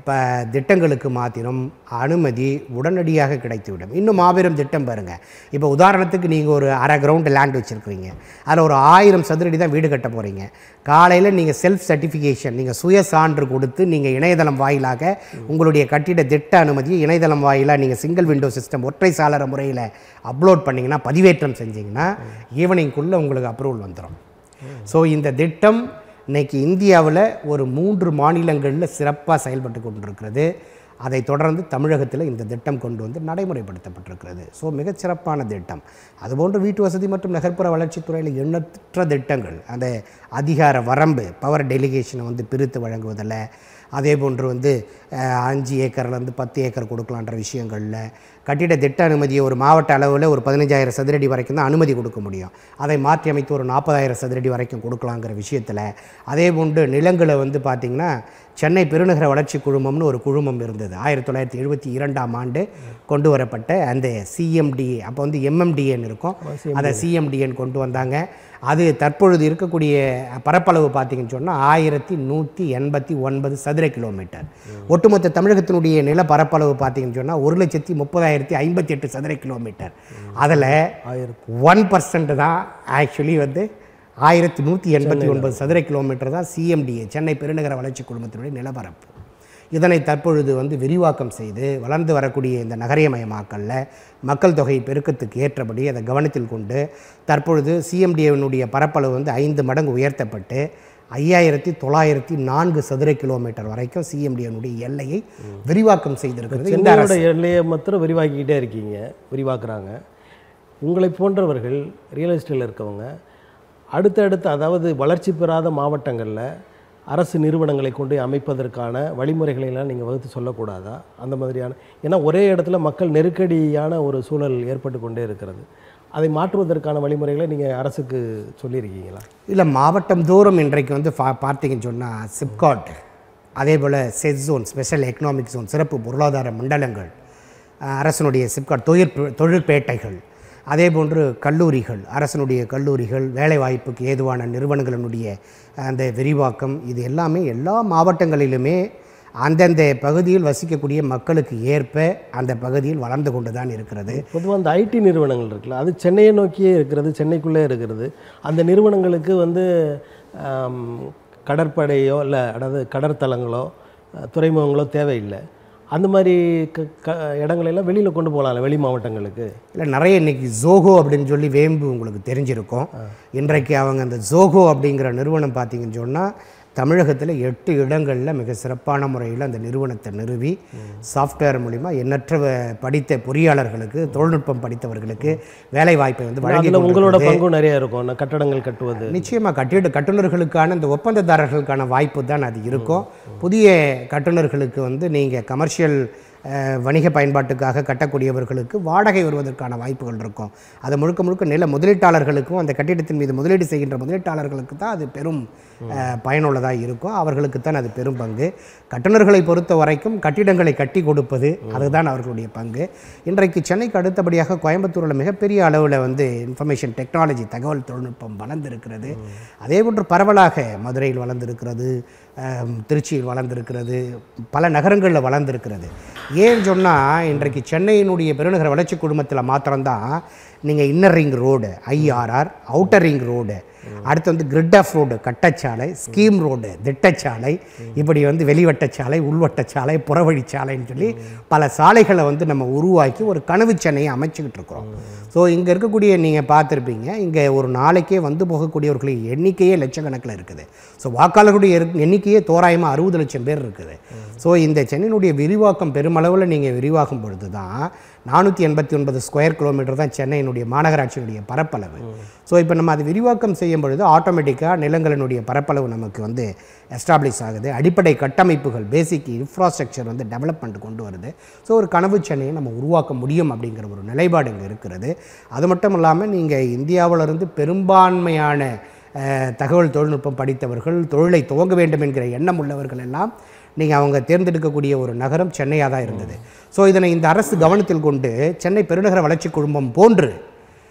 ப திட்டங்களுக்கு மாத்திரம் அனுமதி உடனடியாக கிடைத்துவிடும் இன்னும் மாபெரும் திட்டம் பாருங்கள் இப்போ உதாரணத்துக்கு நீங்கள் ஒரு அரை கிரவுண்டு லேண்ட் வச்சுருக்கிறீங்க அதில் ஒரு ஆயிரம் சதுரடி தான் வீடு கட்ட போகிறீங்க காலையில் நீங்கள் செல்ஃப் சர்டிஃபிகேஷன் நீங்கள் சுய சான்று கொடுத்து நீங்கள் இணையதளம் வாயிலாக உங்களுடைய கட்டிட திட்ட அனுமதியை இணையதளம் வாயிலாக நீங்கள் சிங்கிள் விண்டோ சிஸ்டம் ஒற்றை சாளர முறையில் அப்லோட் பண்ணிங்கன்னா பதிவேற்றம் செஞ்சீங்கன்னா ஈவினிங்குள்ளே உங்களுக்கு அப்ரூவல் வந்துடும் ஸோ இந்த திட்டம் இன்னைக்கு இந்தியாவில் ஒரு மூன்று மாநிலங்களில் சிறப்பாக செயல்பட்டு கொண்டிருக்கிறது அதை தொடர்ந்து தமிழகத்தில் இந்த திட்டம் கொண்டு வந்து நடைமுறைப்படுத்தப்பட்டிருக்கிறது ஸோ மிகச்சிறப்பான திட்டம் அதுபோன்று வீட்டு வசதி மற்றும் நகர்ப்புற வளர்ச்சித்துறையில் எண்ணற்ற திட்டங்கள் அந்த அதிகார வரம்பு பவர் டெலிகேஷனை வந்து பிரித்து வழங்குவதில் அதே போன்று வந்து அஹ், அஞ்சு ஏக்கர்லேருந்து பத்து ஏக்கர் கொடுக்கலான்ற விஷயங்களில் கட்டிட திட்ட அனுமதியை ஒரு மாவட்ட அளவில் ஒரு பதினஞ்சாயிரம் சதுரடி வரைக்கும் தான் அனுமதி கொடுக்க முடியும் அதை மாற்றி அமைத்து ஒரு நாற்பதாயிரம் சதுரடி வரைக்கும் கொடுக்கலாங்கிற விஷயத்தில் அதே போன்று நிலங்களை வந்து பார்த்திங்கன்னா சென்னை பெருநகர வளர்ச்சி குழுமம்னு ஒரு குழுமம் இருந்தது ஆயிரத்தி தொள்ளாயிரத்தி எழுபத்தி இரண்டாம் ஆண்டு கொண்டு வரப்பட்ட அந்த சிஎம்டிஏ அப்போ வந்து எம்எம்டிஏன்னு இருக்கும் அதை சிஎம்டிஏன்னு கொண்டு வந்தாங்க அது தற்பொழுது இருக்கக்கூடிய பரப்பளவு பார்த்தீங்கன்னு சொன்னால் ஆயிரத்தி நூற்றி எண்பத்தி ஒன்பது சதுர கிலோமீட்டர் ஒட்டுமொத்த தமிழகத்தினுடைய நில பரப்பளவு பார்த்தீங்கன்னு சொன்னால் ஒரு லட்சத்தி முப்பதாயிரத்தி ஐம்பத்தி எட்டு சதுர கிலோமீட்டர் அதில் ஆயிரத்தி ஒன் பர்சன்ட் தான் ஆக்சுவலி வந்து ஆயிரத்தி நூற்றி எண்பத்தி ஒன்பது சதுர கிலோமீட்டர் தான் சிஎம்டிஏ சென்னை பெருநகர வளர்ச்சி குழுமத்தினுடைய நிலப்பரப்பு இதனை தற்பொழுது வந்து விரிவாக்கம் செய்து வளர்ந்து வரக்கூடிய இந்த நகரியமயமாக்கலில் மக்கள் தொகை பெருக்கத்துக்கு ஏற்றபடி அதை கவனத்தில் கொண்டு தற்பொழுது சிஎம்டிஏவினுடைய பரப்பளவு வந்து ஐந்து மடங்கு உயர்த்தப்பட்டு ஐயாயிரத்தி தொள்ளாயிரத்தி நான்கு சதுர கிலோமீட்டர் வரைக்கும் சிஎம்டிஏனுடைய எல்லையை விரிவாக்கம் செய்திருக்கிறது இந்த அரசு சென்னையோட எல்லையை மாத்திரம் விரிவாக்கிக்கிட்டே இருக்கீங்க விரிவாக்குறாங்க உங்களை போன்றவர்கள் ரியல் எஸ்டேட்டில் இருக்கவங்க அடுத்தடுத்து அதாவது வளர்ச்சி பெறாத மாவட்டங்களில் அரசு நிறுவனங்களை கொண்டு அமைப்பதற்கான வழிமுறைகளை எல்லாம் நீங்கள் வகுத்து சொல்லக்கூடாதா அந்த மாதிரியான ஏன்னா ஒரே இடத்துல மக்கள் நெருக்கடியான ஒரு சூழல் ஏற்பட்டு கொண்டே இருக்கிறது அதை மாற்றுவதற்கான வழிமுறைகளை நீங்கள் அரசுக்கு சொல்லியிருக்கீங்களா இல்லை மாவட்டம் தோறும் இன்றைக்கு வந்து பா பார்த்தீங்கன்னு சொன்னால் சிப்காட் அதே போல் செட் ஜோன் ஸ்பெஷல் எக்கனாமிக் ஜோன் சிறப்பு பொருளாதார மண்டலங்கள் அஹ், அரசனுடைய சிப்காட் தொழிற் தொழிற்பேட்டைகள் அதே போன்று கல்லூரிகள் அரசனுடைய கல்லூரிகள் வேலைவாய்ப்புக்கு ஏதுவான நிறுவனங்களினுடைய அந்த விரிவாக்கம் இது எல்லாமே எல்லா மாவட்டங்களிலுமே அந்தந்த பகுதியில் வசிக்கக்கூடிய மக்களுக்கு ஏற்ப அந்த பகுதியில் வளர்ந்து கொண்டு தான் இருக்கிறது பொதுவாக அந்த ஐடி நிறுவனங்கள் இருக்குல்ல அது சென்னையை நோக்கியே இருக்கிறது சென்னைக்குள்ளே இருக்கிறது அந்த நிறுவனங்களுக்கு வந்து ஆம், கடற்படையோ இல்லை அதாவது கடற்தலங்களோ அஹ், துறைமுகங்களோ தேவையில்லை அந்த மாதிரி க க இடங்களெல்லாம் வெளியில் கொண்டு போகலாம்ல வெளி மாவட்டங்களுக்கு இல்லை நிறைய இன்னைக்கு ஜோகோ அப்படின்னு சொல்லி வேம்பு உங்களுக்கு தெரிஞ்சிருக்கும் இன்றைக்கு அவங்க அந்த ஜோகோ அப்படிங்கிற நிறுவனம் பார்த்தீங்கன்னு சொன்னால் தமிழகத்தில் எட்டு இடங்களில் மிக சிறப்பான முறையில் அந்த நிறுவனத்தை நிறுவி சாஃப்ட்வேர் மூலிமா எண்ணற்ற வ- படித்த பொறியாளர்களுக்கு தொழில்நுட்பம் படித்தவர்களுக்கு வேலை வாய்ப்பை வந்து வழங்கி அதில் உங்களோட கொண்டிருக்கிறது. பங்கும் நிறைய இருக்கும் இந்த கட்டடங்கள் கட்டுவது நிச்சயமாக கட்டிட கட்டுநர்களுக்கான இந்த ஒப்பந்ததாரர்களுக்கான வாய்ப்பு தான் அது இருக்கும் புதிய கட்டுநர்களுக்கு வந்து நீங்கள் கமர்ஷியல் வணிக பயன்பாட்டுக்காக கட்டக்கூடியவர்களுக்கு வாடகை வருவதற்கான வாய்ப்புகள் இருக்கும் அது முழுக்க முழுக்க நில முதலீட்டாளர்களுக்கும் அந்த கட்டிடத்தின் மீது முதலீடு செய்கின்ற முதலீட்டாளர்களுக்கு தான் அது பெரும் பயனுள்ளதாக இருக்கும் அவர்களுக்கு தான் அது பெரும் பங்கு கட்டுநர்களை பொறுத்த வரைக்கும் கட்டிடங்களை கட்டி கொடுப்பது அதுதான் அவர்களுடைய பங்கு இன்றைக்கு சென்னைக்கு அடுத்தபடியாக கோயம்புத்தூரில் மிகப்பெரிய அளவில் வந்து இன்ஃபர்மேஷன் டெக்னாலஜி தகவல் தொழில்நுட்பம் வளர்ந்திருக்கிறது அதே போன்று பரவலாக மதுரையில் வளர்ந்திருக்கிறது அஹ், திருச்சியில் வளர்ந்திருக்கிறது பல நகரங்களில் வளர்ந்திருக்கிறது ஏன் சொன்னால் இன்றைக்கு சென்னையினுடைய பெருநகர வளர்ச்சி குழுமத்தில் மாத்திரம்தான் நீங்கள் inner ring road IRR outer ring road அடுத்து வந்து கிரிட் ஆஃப் ரோடு கட்டச்சாலை ஸ்கீம் ரோடு திட்டச்சாலை இப்படி வந்து வெளிவட்டச்சாலை உள்வட்டச்சாலை புறவழிச்சாலைன்னு சொல்லி பல சாலைகளை வந்து நம்ம உருவாக்கி ஒரு கனவு சென்னையை அமைச்சுக்கிட்டு இருக்கிறோம் ஸோ இங்கே இருக்கக்கூடிய நீங்கள் பார்த்துருப்பீங்க இங்கே ஒரு நாளைக்கே வந்து போகக்கூடியவர்களின் எண்ணிக்கையே லட்சக்கணக்கில் இருக்குது ஸோ வாக்காளர்களுடைய எரு- எண்ணிக்கையே தோராயமாக அறுபது லட்சம் பேர் இருக்குது ஸோ இந்த சென்னையினுடைய விரிவாக்கம் பெருமளவில் நீங்கள் விரிவாகும் பொழுது தான் நானூற்றி எண்பத்தி ஒன்பது ஸ்கொயர் கிலோமீட்டர் தான் சென்னையினுடைய மாநகராட்சியினுடைய பரப்பளவு ஸோ இப்போ நம்ம அது விரிவாக்கம் செய்யும் பொழுது ஆட்டோமேட்டிக்காக நிலங்களினுடைய பரப்பளவு நமக்கு வந்து எஸ்டாப்ளிஷ் ஆகுது அடிப்படை கட்டமைப்புகள் பேசிக் இன்ஃப்ராஸ்ட்ரக்சர் வந்து டெவலப்மெண்ட் கொண்டு வருது ஸோ ஒரு கனவு சென்னையை நம்ம உருவாக்க முடியும் அப்படிங்கிற ஒரு நிலைப்பாடு இங்கே இருக்கிறது அது மட்டும் இல்லாமல் நீங்கள் இந்தியாவிலிருந்து பெரும்பான்மையான அஹ், தகவல் தொழில்நுட்பம் படித்தவர்கள் தொழிலை துவங்க வேண்டும் என்கிற எண்ணம் உள்ளவர்கள் எல்லாம் நீங்கள் அவங்க தேர்ந்தெடுக்கக்கூடிய ஒரு நகரம் சென்னையாக தான் இருந்தது ஸோ இதனை இந்த அரசு கவனத்தில் கொண்டு சென்னை பெருநகர வளர்ச்சி குழுமம் போன்று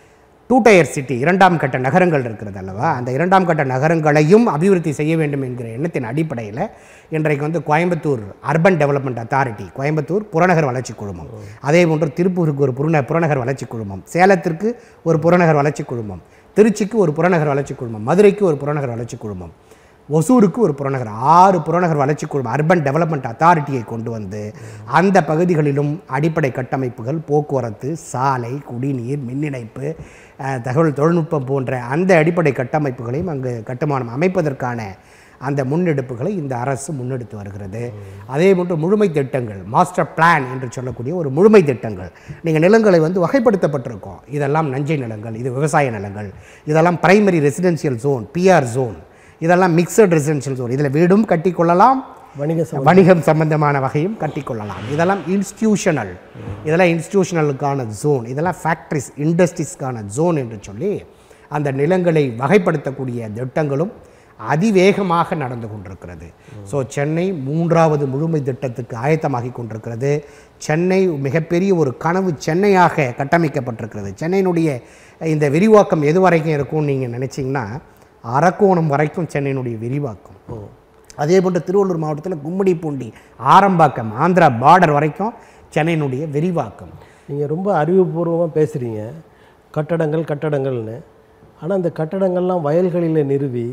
டூ டயர் சிட்டி இரண்டாம் கட்ட நகரங்கள் இருக்கிறது அல்லவா அந்த இரண்டாம் கட்ட நகரங்களையும் அபிவிருத்தி செய்ய வேண்டும் என்கிற எண்ணத்தின் அடிப்படையில் இன்றைக்கு வந்து Coimbatore urban development authority Coimbatore புறநகர் வளர்ச்சி குழுமம் அதே போன்று திருப்பூருக்கு ஒரு புறந புறநகர் வளர்ச்சி குழுமம் சேலத்திற்கு ஒரு புறநகர் வளர்ச்சி குழுமம் திருச்சிக்கு ஒரு புறநகர் வளர்ச்சி குழுமம் மதுரைக்கு ஒரு புறநகர் வளர்ச்சி குழுமம் ஒசூருக்கு ஒரு புறநகர் ஆறு புறநகர் வளர்ச்சி குழுமம் அர்பன் டெவலப்மெண்ட் அத்தாரிட்டியை கொண்டு வந்து அந்த பகுதிகளிலும் அடிப்படை கட்டமைப்புகள் போக்குவரத்து சாலை குடிநீர் மின் இணைப்பு அஹ், தகவல் தொழில்நுட்பம் போன்ற அந்த அடிப்படை கட்டமைப்புகளையும் அங்கு கட்டுமானம் அமைப்பதற்கான அந்த முன்னெடுப்புகளை இந்த அரசு முன்னெடுத்து வருகிறது அதே போன்று முழுமை திட்டங்கள் மாஸ்டர் பிளான் என்று சொல்லக்கூடிய ஒரு முழுமை திட்டங்கள் நீங்கள் நிலங்களை வந்து வகைப்படுத்தப்பட்டிருக்கோம் இதெல்லாம் நஞ்சை நிலங்கள் இது விவசாய நிலங்கள் இதெல்லாம் primary residential zone PR zone இதெல்லாம் மிக்சட் ரெசிடென்ஷியல் ஜோன் இதில் வீடும் கட்டிக்கொள்ளலாம் வணிக சம வணிகம் சம்பந்தமான வகையும் கட்டிக்கொள்ளலாம் இதெல்லாம் இன்ஸ்டிடியூஷனல் இதெல்லாம் இன்ஸ்டிடியூஷனலுக்கான ஜோன் இதெல்லாம் ஃபேக்ட்ரிஸ் இண்டஸ்ட்ரீஸ்க்கான ஜோன் என்று சொல்லி அந்த நிலங்களை வகைப்படுத்தக்கூடிய திட்டங்களும் அதிவேகமாக நடந்து கொண்டிருக்கிறது ஸோ சென்னை மூன்றாவது முழுமை திட்டத்துக்கு ஆயத்தமாகி கொண்டிருக்கிறது சென்னை மிகப்பெரிய ஒரு கனவு சென்னையாக கட்டமைக்கப்பட்டிருக்கிறது சென்னையினுடைய இந்த விரிவாக்கம் எது வரைக்கும் இருக்கும்னு நீங்கள் நினச்சிங்கன்னா அரக்கோணம் வரைக்கும் சென்னையினுடைய விரிவாக்கம் அதே போன்று திருவள்ளூர் மாவட்டத்தில் கும்மிடிப்பூண்டி ஆரம்பாக்கம் ஆந்திரா பார்டர் வரைக்கும் சென்னையினுடைய விரிவாக்கம் நீங்கள் ரொம்ப அறிவுபூர்வமாக பேசுகிறீங்க கட்டடங்கள் கட்டடங்கள்னு ஆனால் அந்த கட்டடங்கள்லாம் வயல்களில் நிறுவி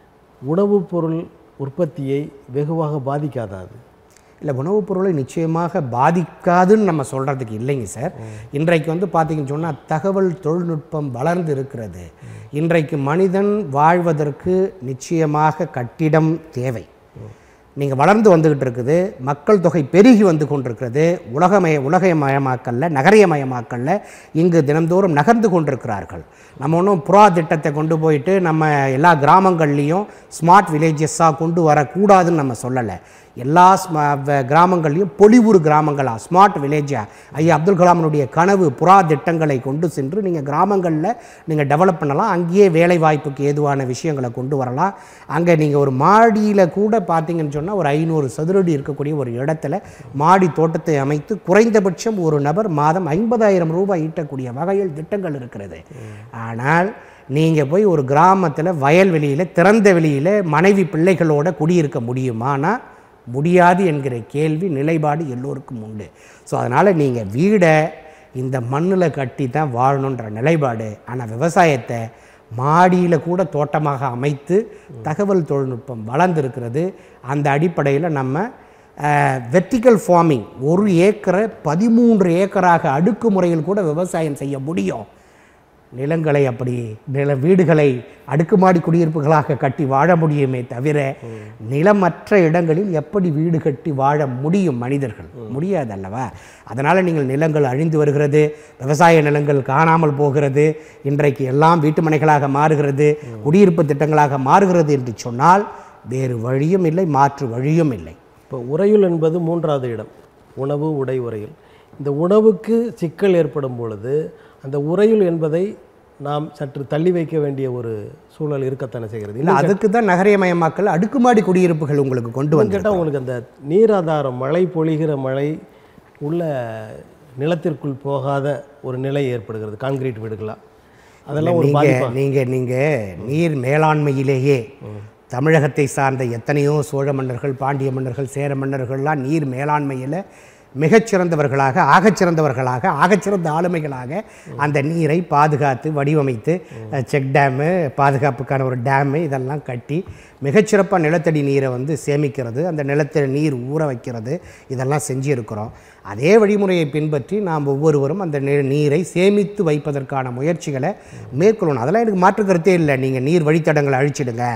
உணவுப் பொருள் உற்பத்தியை வெகுவாக பாதிக்காதா அது இல்லை உணவுப் பொருளை நிச்சயமாக பாதிக்காதுன்னு நம்ம சொல்கிறதுக்கு இல்லைங்க சார் இன்றைக்கு வந்து பார்த்தீங்கன்னு சொன்னால் தகவல் தொழில்நுட்பம் வளர்ந்து இருக்கிறது இன்றைக்கு மனிதன் வாழ்வதற்கு நிச்சயமாக கட்டிடம் தேவை நீங்கள் வளர்ந்து வந்துக்கிட்டு இருக்குது மக்கள் தொகை பெருகி வந்து கொண்டிருக்கிறது உலகமய உலகமயமாக்கல்ல நகரியமயமாக்கல்ல இங்கு தினந்தோறும் நகர்ந்து கொண்டிருக்கிறார்கள் நம்ம ஒன்றும் புறா திட்டத்தை கொண்டு போயிட்டு நம்ம எல்லா கிராமங்கள்லேயும் ஸ்மார்ட் வில்லேஜஸாக கொண்டு வரக்கூடாதுன்னு நம்ம சொல்லலை எல்லா ஸ்ம வ- கிராமங்கள்லையும் பொலிவுறு கிராமங்களாக ஸ்மார்ட் வில்லேஜாக ஐயா அப்துல் கலாமனுடைய கனவு புறா திட்டங்களை கொண்டு சென்று நீங்கள் கிராமங்களில் நீங்கள் டெவலப் பண்ணலாம் அங்கேயே வேலை வாய்ப்புக்கு ஏதுவான விஷயங்களை கொண்டு வரலாம் அங்கே நீங்கள் ஒரு மாடியில் கூட பார்த்தீங்கன்னு சொன்னால் ஒரு ஐநூறு சதுரடி இருக்கக்கூடிய ஒரு இடத்துல மாடி தோட்டத்தை அமைத்து குறைந்தபட்சம் ஒரு நபர் மாதம் ஐம்பதாயிரம் ரூபாய் ஈட்டக்கூடிய வகையில் திட்டங்கள் இருக்கிறது ஆனால் நீங்கள் போய் ஒரு கிராமத்தில் வயல்வெளியில் திறந்த வெளியில் மனைவி பிள்ளைகளோட குடியிருக்க முடியுமானா முடியாது என்கிற கேள்வி நிலைப்பாடு எல்லோருக்கும் உண்டு ஸோ அதனால் நீங்கள் வீடை இந்த மண்ணில் கட்டி தான் வாழணுன்ற நிலைப்பாடு ஆனால் விவசாயத்தை மாடியில் கூட தோட்டமாக அமைத்து தகவல் தொழில்நுட்பம் வளர்ந்துருக்கிறது அந்த அடிப்படையில் நம்ம வெர்டிக்கல் ஃபார்மிங் ஒரு ஏக்கரை பதிமூன்று ஏக்கராக அடுக்குமுறையில் கூட விவசாயம் செய்ய முடியும் நிலங்களை அப்படி நில வீடுகளை அடுக்குமாடி குடியிருப்புகளாக கட்டி வாழ முடியுமே தவிர நிலமற்ற இடங்களில் எப்படி வீடு கட்டி வாழ முடியும் மனிதர்கள் முடியாது அல்லவா அதனால் நீங்கள் நிலங்கள் அழிந்து வருகிறது விவசாய நிலங்கள் காணாமல் போகிறது இன்றைக்கு எல்லாம் வீட்டு மனைகளாக மாறுகிறது குடியிருப்பு திட்டங்களாக மாறுகிறது என்று சொன்னால் வேறு வழியும் இல்லை மாற்று வழியும் இல்லை இப்போ உறையுள் என்பது மூன்றாவது இடம் உணவு உடை உறையுள் இந்த உணவுக்கு சிக்கல் ஏற்படும் பொழுது அந்த உறையுள் என்பதை நாம் சற்று தள்ளி வைக்க வேண்டிய ஒரு சூழல் இருக்கத்தானே செய்கிறது இல்லை அதுக்கு தான் நகரியமயமாக்கல் அடுக்குமாடி குடியிருப்புகள் உங்களுக்கு கொண்டு வந்து கேட்டால் உங்களுக்கு அந்த நீராதாரம் மழை பொழிகிற மழை உள்ள நிலத்திற்குள் போகாத ஒரு நிலை ஏற்படுகிறது கான்கிரீட் வீடுகளா அதெல்லாம் ஒரு நீங்க பாதிப்பா நீங்க நீங்க நீர் மேலாண்மையிலேயே தமிழகத்தை சார்ந்த எத்தனையோ சோழ மன்னர்கள் பாண்டிய மன்னர்கள் சேர மன்னர்கள்லாம் நீர் மேலாண்மையில் மிகச்சிறந்தவர்களாக ஆகச்சிறந்தவர்களாக ஆகச்சிறந்த ஆளுமைகளாக அந்த நீரை பாதுகாத்து வடிவமைத்து செக் டேமு பாதுகாப்புக்கான ஒரு டேமு இதெல்லாம் கட்டி மிகச்சிறப்பாக நிலத்தடி நீரை வந்து சேமிக்கிறது அந்த நிலத்தடி நீர் ஊற வைக்கிறது இதெல்லாம் செஞ்சிருக்கிறோம் அதே வழிமுறையை பின்பற்றி நாம் ஒவ்வொருவரும் அந்த நீ- நீரை சேமித்து வைப்பதற்கான முயற்சிகளை மேற்கொள்ளணும் அதெல்லாம் எனக்கு மாற்று கருத்தே இல்லை நீங்கள் நீர் வழித்தடங்களை அழிச்சிடுங்க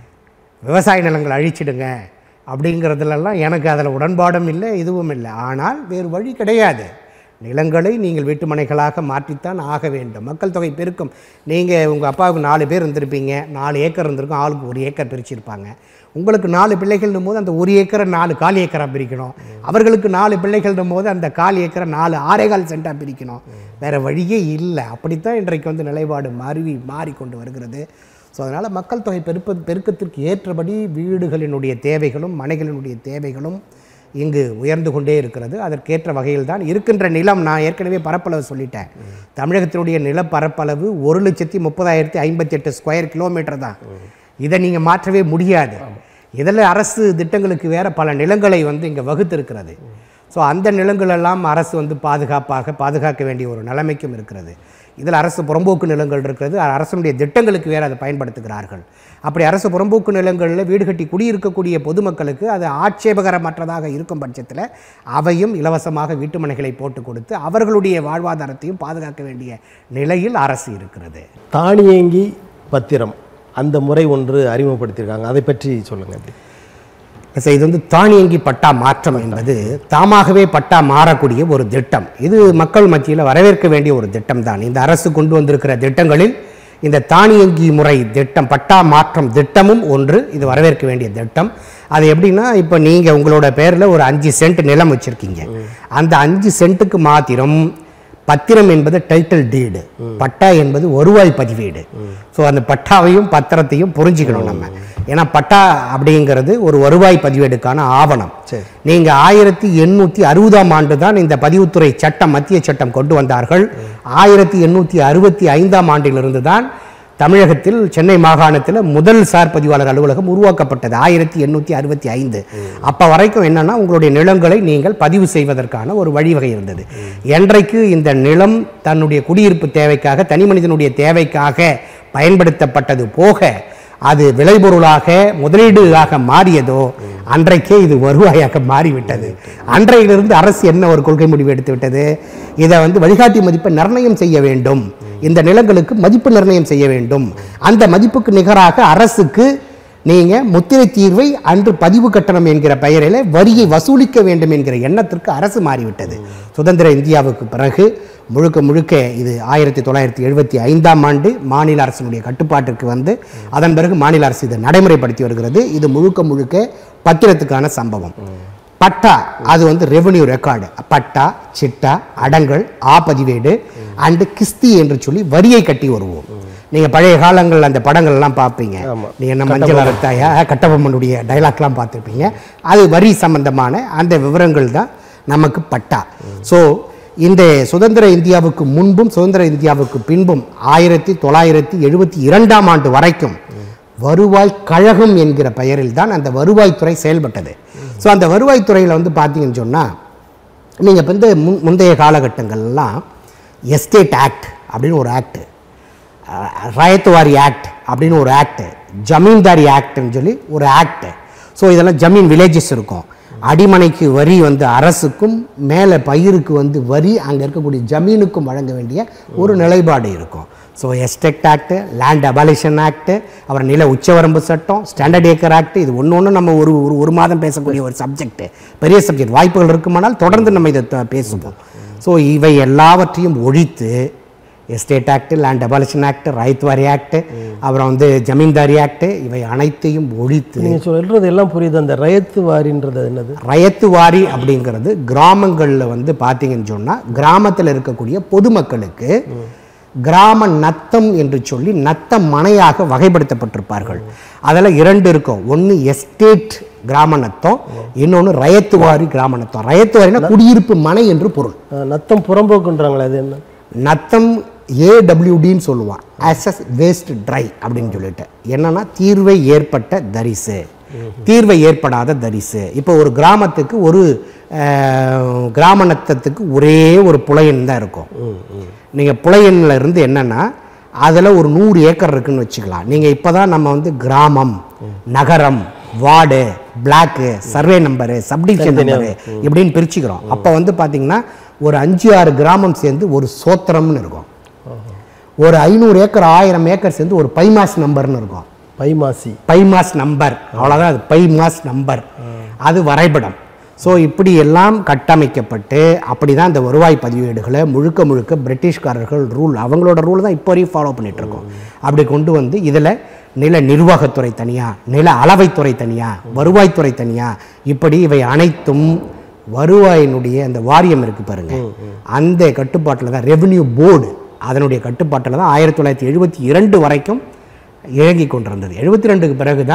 விவசாய நிலங்களை அழிச்சிடுங்க அப்படிங்கிறதுலலாம் எனக்கு அதில் உடன்பாடும் இல்லை இதுவும் இல்லை ஆனால் வேறு வழி கிடையாது நிலங்களை நீங்கள் வீட்டுமனைகளாக மாற்றித்தான் ஆக வேண்டும் மக்கள் தொகை பெருக்கம் நீங்கள் உங்கள் அப்பாவுக்கு நாலு பேர் இருந்திருப்பீங்க நாலு ஏக்கர் இருந்திருக்கும் ஆளுக்கு ஒரு ஏக்கர் பிரிச்சிருப்பாங்க உங்களுக்கு நாலு பிள்ளைகள்னும் போது அந்த ஒரு ஏக்கரை நாலு கால் ஏக்கராக பிரிக்கணும் அவர்களுக்கு நாலு பிள்ளைகள்னும் போது அந்த கால் ஏக்கரை நாலு ஆறேகால் சென்ட்டாக பிரிக்கணும் வேறு வழியே இல்லை அப்படித்தான் இன்றைக்கு வந்து நிலைப்பாடு மாறி மாறிக்கொண்டு வருகிறது ஸோ அதனால் மக்கள் தொகை பெருப்ப பெருக்கத்திற்கு ஏற்றபடி வீடுகளினுடைய தேவைகளும் மனைகளினுடைய தேவைகளும் இங்கு உயர்ந்து கொண்டே இருக்கிறது அதற்கேற்ற வகையில் தான் இருக்கின்ற நிலம் நான் ஏற்கனவே பரப்பளவு சொல்லிட்டேன் தமிழகத்தினுடைய நிலப்பரப்பளவு ஒரு லட்சத்தி முப்பதாயிரத்தி ஐம்பத்தி எட்டு ஸ்கொயர் கிலோமீட்டர் தான் இதை நீங்கள் மாற்றவே முடியாது இதில் அரசு திட்டங்களுக்கு வேறு பல நிலங்களை வந்து இங்கே வகுத்திருக்கிறது ஸோ அந்த நிலங்களெல்லாம் அரசு வந்து பாதுகாப்பாக பாதுகாக்க வேண்டிய ஒரு நிலைமைக்கும் இருக்கிறது இதில் அரசு புறம்போக்கு நிலங்கள் இருக்கிறது அரசனுடைய திட்டங்களுக்கு வேறு அதை பயன்படுத்துகிறார்கள் அப்படி அரசு புறம்போக்கு நிலங்களில் வீடு கட்டி குடியிருக்கக்கூடிய பொதுமக்களுக்கு அது ஆட்சேபகரமற்றதாக இருக்கும் பட்சத்தில் அவையும் இலவசமாக வீட்டுமனைகளை போட்டு கொடுத்து அவர்களுடைய வாழ்வாதாரத்தையும் பாதுகாக்க வேண்டிய நிலையில் அரசு இருக்கிறது தானியங்கி பத்திரம் அந்த முறை ஒன்று அறிமுகப்படுத்தியிருக்காங்க அதை பற்றி சொல்லுங்கள் அப்படி சரி, இது வந்து தானியங்கி பட்டா மாற்றம் என்பது தாமாகவே பட்டா மாறக்கூடிய ஒரு திட்டம் இது மக்கள் மத்தியில் வரவேற்க வேண்டிய ஒரு திட்டம் தான் இந்த அரசு கொண்டு வந்திருக்கிற திட்டங்களில் இந்த தானியங்கி முறை திட்டம் பட்டா மாற்றம் திட்டமும் ஒன்று இது வரவேற்க வேண்டிய திட்டம் அது எப்படின்னா இப்போ நீங்கள் உங்களோட பேரில் ஒரு அஞ்சு சென்ட் நிலம் வச்சுருக்கீங்க அந்த அஞ்சு சென்ட்டுக்கு மாத்திரம் பத்திரம் என்பது டைட்டில் டீடு பட்டா என்பது வருவாய் பதிவேடு ஸோ அந்த பட்டாவையும் பத்திரத்தையும் புரிஞ்சுக்கணும் நம்ம ஏன்னா பட்டா அப்படிங்கிறது ஒரு வருவாய் பதிவேடுக்கான ஆவணம் சரி. நீங்க ஆயிரத்தி எண்ணூற்றி அறுபதாம் ஆண்டு தான் இந்த பதிவுத்துறை சட்டம் மத்திய சட்டம் கொண்டு வந்தார்கள் ஆயிரத்தி எண்ணூற்றி அறுபத்தி ஐந்தாம் ஆண்டிலிருந்து தான் தமிழகத்தில் சென்னை மாகாணத்தில் முதல் சார் பதிவாளர் அலுவலகம் உருவாக்கப்பட்டது ஆயிரத்தி எண்ணூற்றி அறுபத்தி ஐந்து அப்போ வரைக்கும் என்னன்னா உங்களுடைய நிலங்களை நீங்கள் பதிவு செய்வதற்கான ஒரு வழிவகை இருந்தது என்றைக்கு இந்த நிலம் தன்னுடைய குடியிருப்பு தேவைக்காக தனி மனிதனுடைய தேவைக்காக பயன்படுத்தப்பட்டது போக அது விளைபொருளாக முதலீடுகளாக மாறியதோ அன்றைக்கே இது வருவாயாக மாறிவிட்டது அன்றையிலிருந்து அரசு என்ன ஒரு கொள்கை முடிவு எடுத்து விட்டது இதை வந்து வழிகாட்டி மதிப்பை நிர்ணயம் செய்ய வேண்டும் இந்த நிலங்களுக்கு மதிப்பு நிர்ணயம் செய்ய வேண்டும் அந்த மதிப்புக்கு நிகராக அரசுக்கு நீங்க முத்திரை தீர்வை அன்று பதிவு கட்டணம் என்கிற பெயரில் வரியை வசூலிக்க வேண்டும் என்கிற எண்ணத்திற்கு அரசு மாறிவிட்டது சுதந்திர இந்தியாவுக்கு பிறகு முழுக்க முழுக்க இது ஆயிரத்தி தொள்ளாயிரத்தி எழுபத்தி ஐந்தாம் ஆண்டு மாநில அரசினுடைய கட்டுப்பாட்டிற்கு வந்து அதன் பிறகு மாநில அரசு இதை நடைமுறைப்படுத்தி வருகிறது இது முழுக்க முழுக்க பத்திரத்துக்கான சம்பவம் பட்டா அது வந்து ரெவென்யூ ரெக்கார்டு பட்டா சிட்டா அடங்கல் ஆ பதிவேடு அண்டு கிஸ்தி என்று சொல்லி வரியை கட்டி வருவோம் நீங்க பழைய காலங்கள் அந்த படங்கள் எல்லாம் பார்ப்பீங்க ஆமா. நீங்க என்ன மஞ்சள் அறுத்தாயா கட்டபொம்மனுடைய டைலாக்லாம் பார்த்துருப்பீங்க அது வரி சம்பந்தமான அந்த விவரங்கள் தான் நமக்கு பட்டா ஸோ இந்த சுதந்திர இந்தியாவுக்கு முன்பும் சுதந்திர இந்தியாவுக்கு பின்பும் ஆயிரத்தி தொள்ளாயிரத்தி எழுபத்தி இரண்டாம் ஆண்டு வரைக்கும் வருவாய் கழகம் என்கிற பெயரில் தான் அந்த வருவாய்த்துறை செயல்பட்டது ஸோ அந்த வருவாய்த்துறையில் வந்து பார்த்தீங்கன்னு சொன்னால் நீங்கள் இப்போ இந்த முன் முந்தைய காலகட்டங்கள்லாம் எஸ்டேட் ஆக்ட் அப்படின்னு ஒரு ஆக்ட் ராயத்துவாரி ஆக்ட் அப்படின்னு ஒரு ஆக்ட் ஜமீன்தாரி ஆக்ட்னு சொல்லி ஒரு ஆக்ட் ஸோ இதெல்லாம் ஜமீன் வில்லேஜஸ் இருக்கும் அடிமனைக்கு வரி வந்து அரசுக்கும் மேலே பயிருக்கு வந்து வரி அங்கே இருக்கக்கூடிய ஜமீனுக்கும் வழங்க வேண்டிய ஒரு நிலைப்பாடு இருக்கும் so estate act land abolition act அப்புறம் நில உச்சவரம்பு சட்டம் ஸ்டாண்டர்ட் ஏக்கர் ஆக்ட் இது ஒன்று ஒன்று நம்ம ஒரு ஒரு ஒரு மாதம் பேசக்கூடிய ஒரு சப்ஜெக்ட் பெரிய சப்ஜெக்ட் வாய்ப்புகள் இருக்குமானால் தொடர்ந்து நம்ம இதை த- பேசுவோம் ஸோ இவை எல்லாவற்றையும் ஒழித்து estate act land abolition act ryotwari act அப்புறம் வந்து ஜமீன்தாரி ஆக்ட் இவை அனைத்தையும் ஒழித்து நீங்கள் சொல்கிறது எல்லாம் புரியுது அந்த ரயத்து வாரின்றது என்னது ரயத்து வாரி அப்படிங்கிறது கிராமங்களில் வந்து பார்த்தீங்கன்னு சொன்னால் கிராமத்தில் இருக்கக்கூடிய பொதுமக்களுக்கு கிராம நத்தம் என்று சொல்லி நத்த மனையாக வகைப்படுத்தப்பட்டிருப்பார்கள் அதில் இரண்டு இருக்கும் ஒன்று எஸ்டேட் கிராம நத்தம் இன்னொன்று ரயத்துவாரி கிராம நத்தம் ரயத்துவாரினா குடியிருப்பு மனை என்று பொருள் அஹ், நத்தம் புறம்போக்குன்றாங்களே அது என்ன நத்தம் ஏடபிள்யூடின்னு சொல்லுவான் அசஸ் வேஸ்ட் ட்ரை அப்படின்னு சொல்லிட்டு என்னன்னா தீர்வை ஏற்பட்ட தரிசு தீர்வை ஏற்படாத தரிசு இப்போ ஒரு கிராமத்துக்கு ஒரு அஹ், கிராம நத்தத்துக்கு ஒரே ஒரு புலையன் தான் இருக்கும் நீங்கள் புலையன்ல இருந்து என்னன்னா அதில் ஒரு நூறு ஏக்கர் இருக்குன்னு வச்சுக்கலாம் நீங்கள் இப்போ தான் நம்ம வந்து கிராமம் நகரம் ward block survey number subdivision number இப்படின்னு பிரிச்சுக்கிறோம் அப்போ வந்து பார்த்தீங்கன்னா ஒரு அஞ்சு ஆறு கிராமம் சேர்ந்து ஒரு சோத்திரம்னு இருக்கும் ஒரு ஐநூறு ஏக்கர் ஆயிரம் ஏக்கர் சேர்ந்து ஒரு பைமாஸ் நம்பர்னு இருக்கும் பைமாசி பைமாஸ் நம்பர் அவ்வளோதான் அது பைமாஸ் நம்பர் அது வரைபடம் ஸோ இப்படி எல்லாம் கட்டமைக்கப்பட்டு அப்படி தான் இந்த வருவாய் பதிவேடுகளை முழுக்க முழுக்க பிரிட்டிஷ்காரர்கள் ரூல் அவங்களோட ரூல் தான் இப்போ வரையும் ஃபாலோ பண்ணிட்டு இருக்கோம் அப்படி கொண்டு வந்து இதில் நில நிர்வாகத்துறை தனியாக நில அளவைத்துறை தனியாக வருவாய்த்துறை தனியாக இப்படி இவை அனைத்தும் வருவாயினுடைய அந்த வாரியம் இருக்கு பாருங்க அந்த கட்டுப்பாட்டில் தான் ரெவென்யூ போர்டு அதனுடைய கட்டுப்பாட்டில் தான் ஆயிரத்தி தொள்ளாயிரத்தி எழுபத்தி இரண்டு வரைக்கும் இயங்கி கொண்டிருந்தது எழுபத்தி ரெண்டுக்கு பிறகு தான்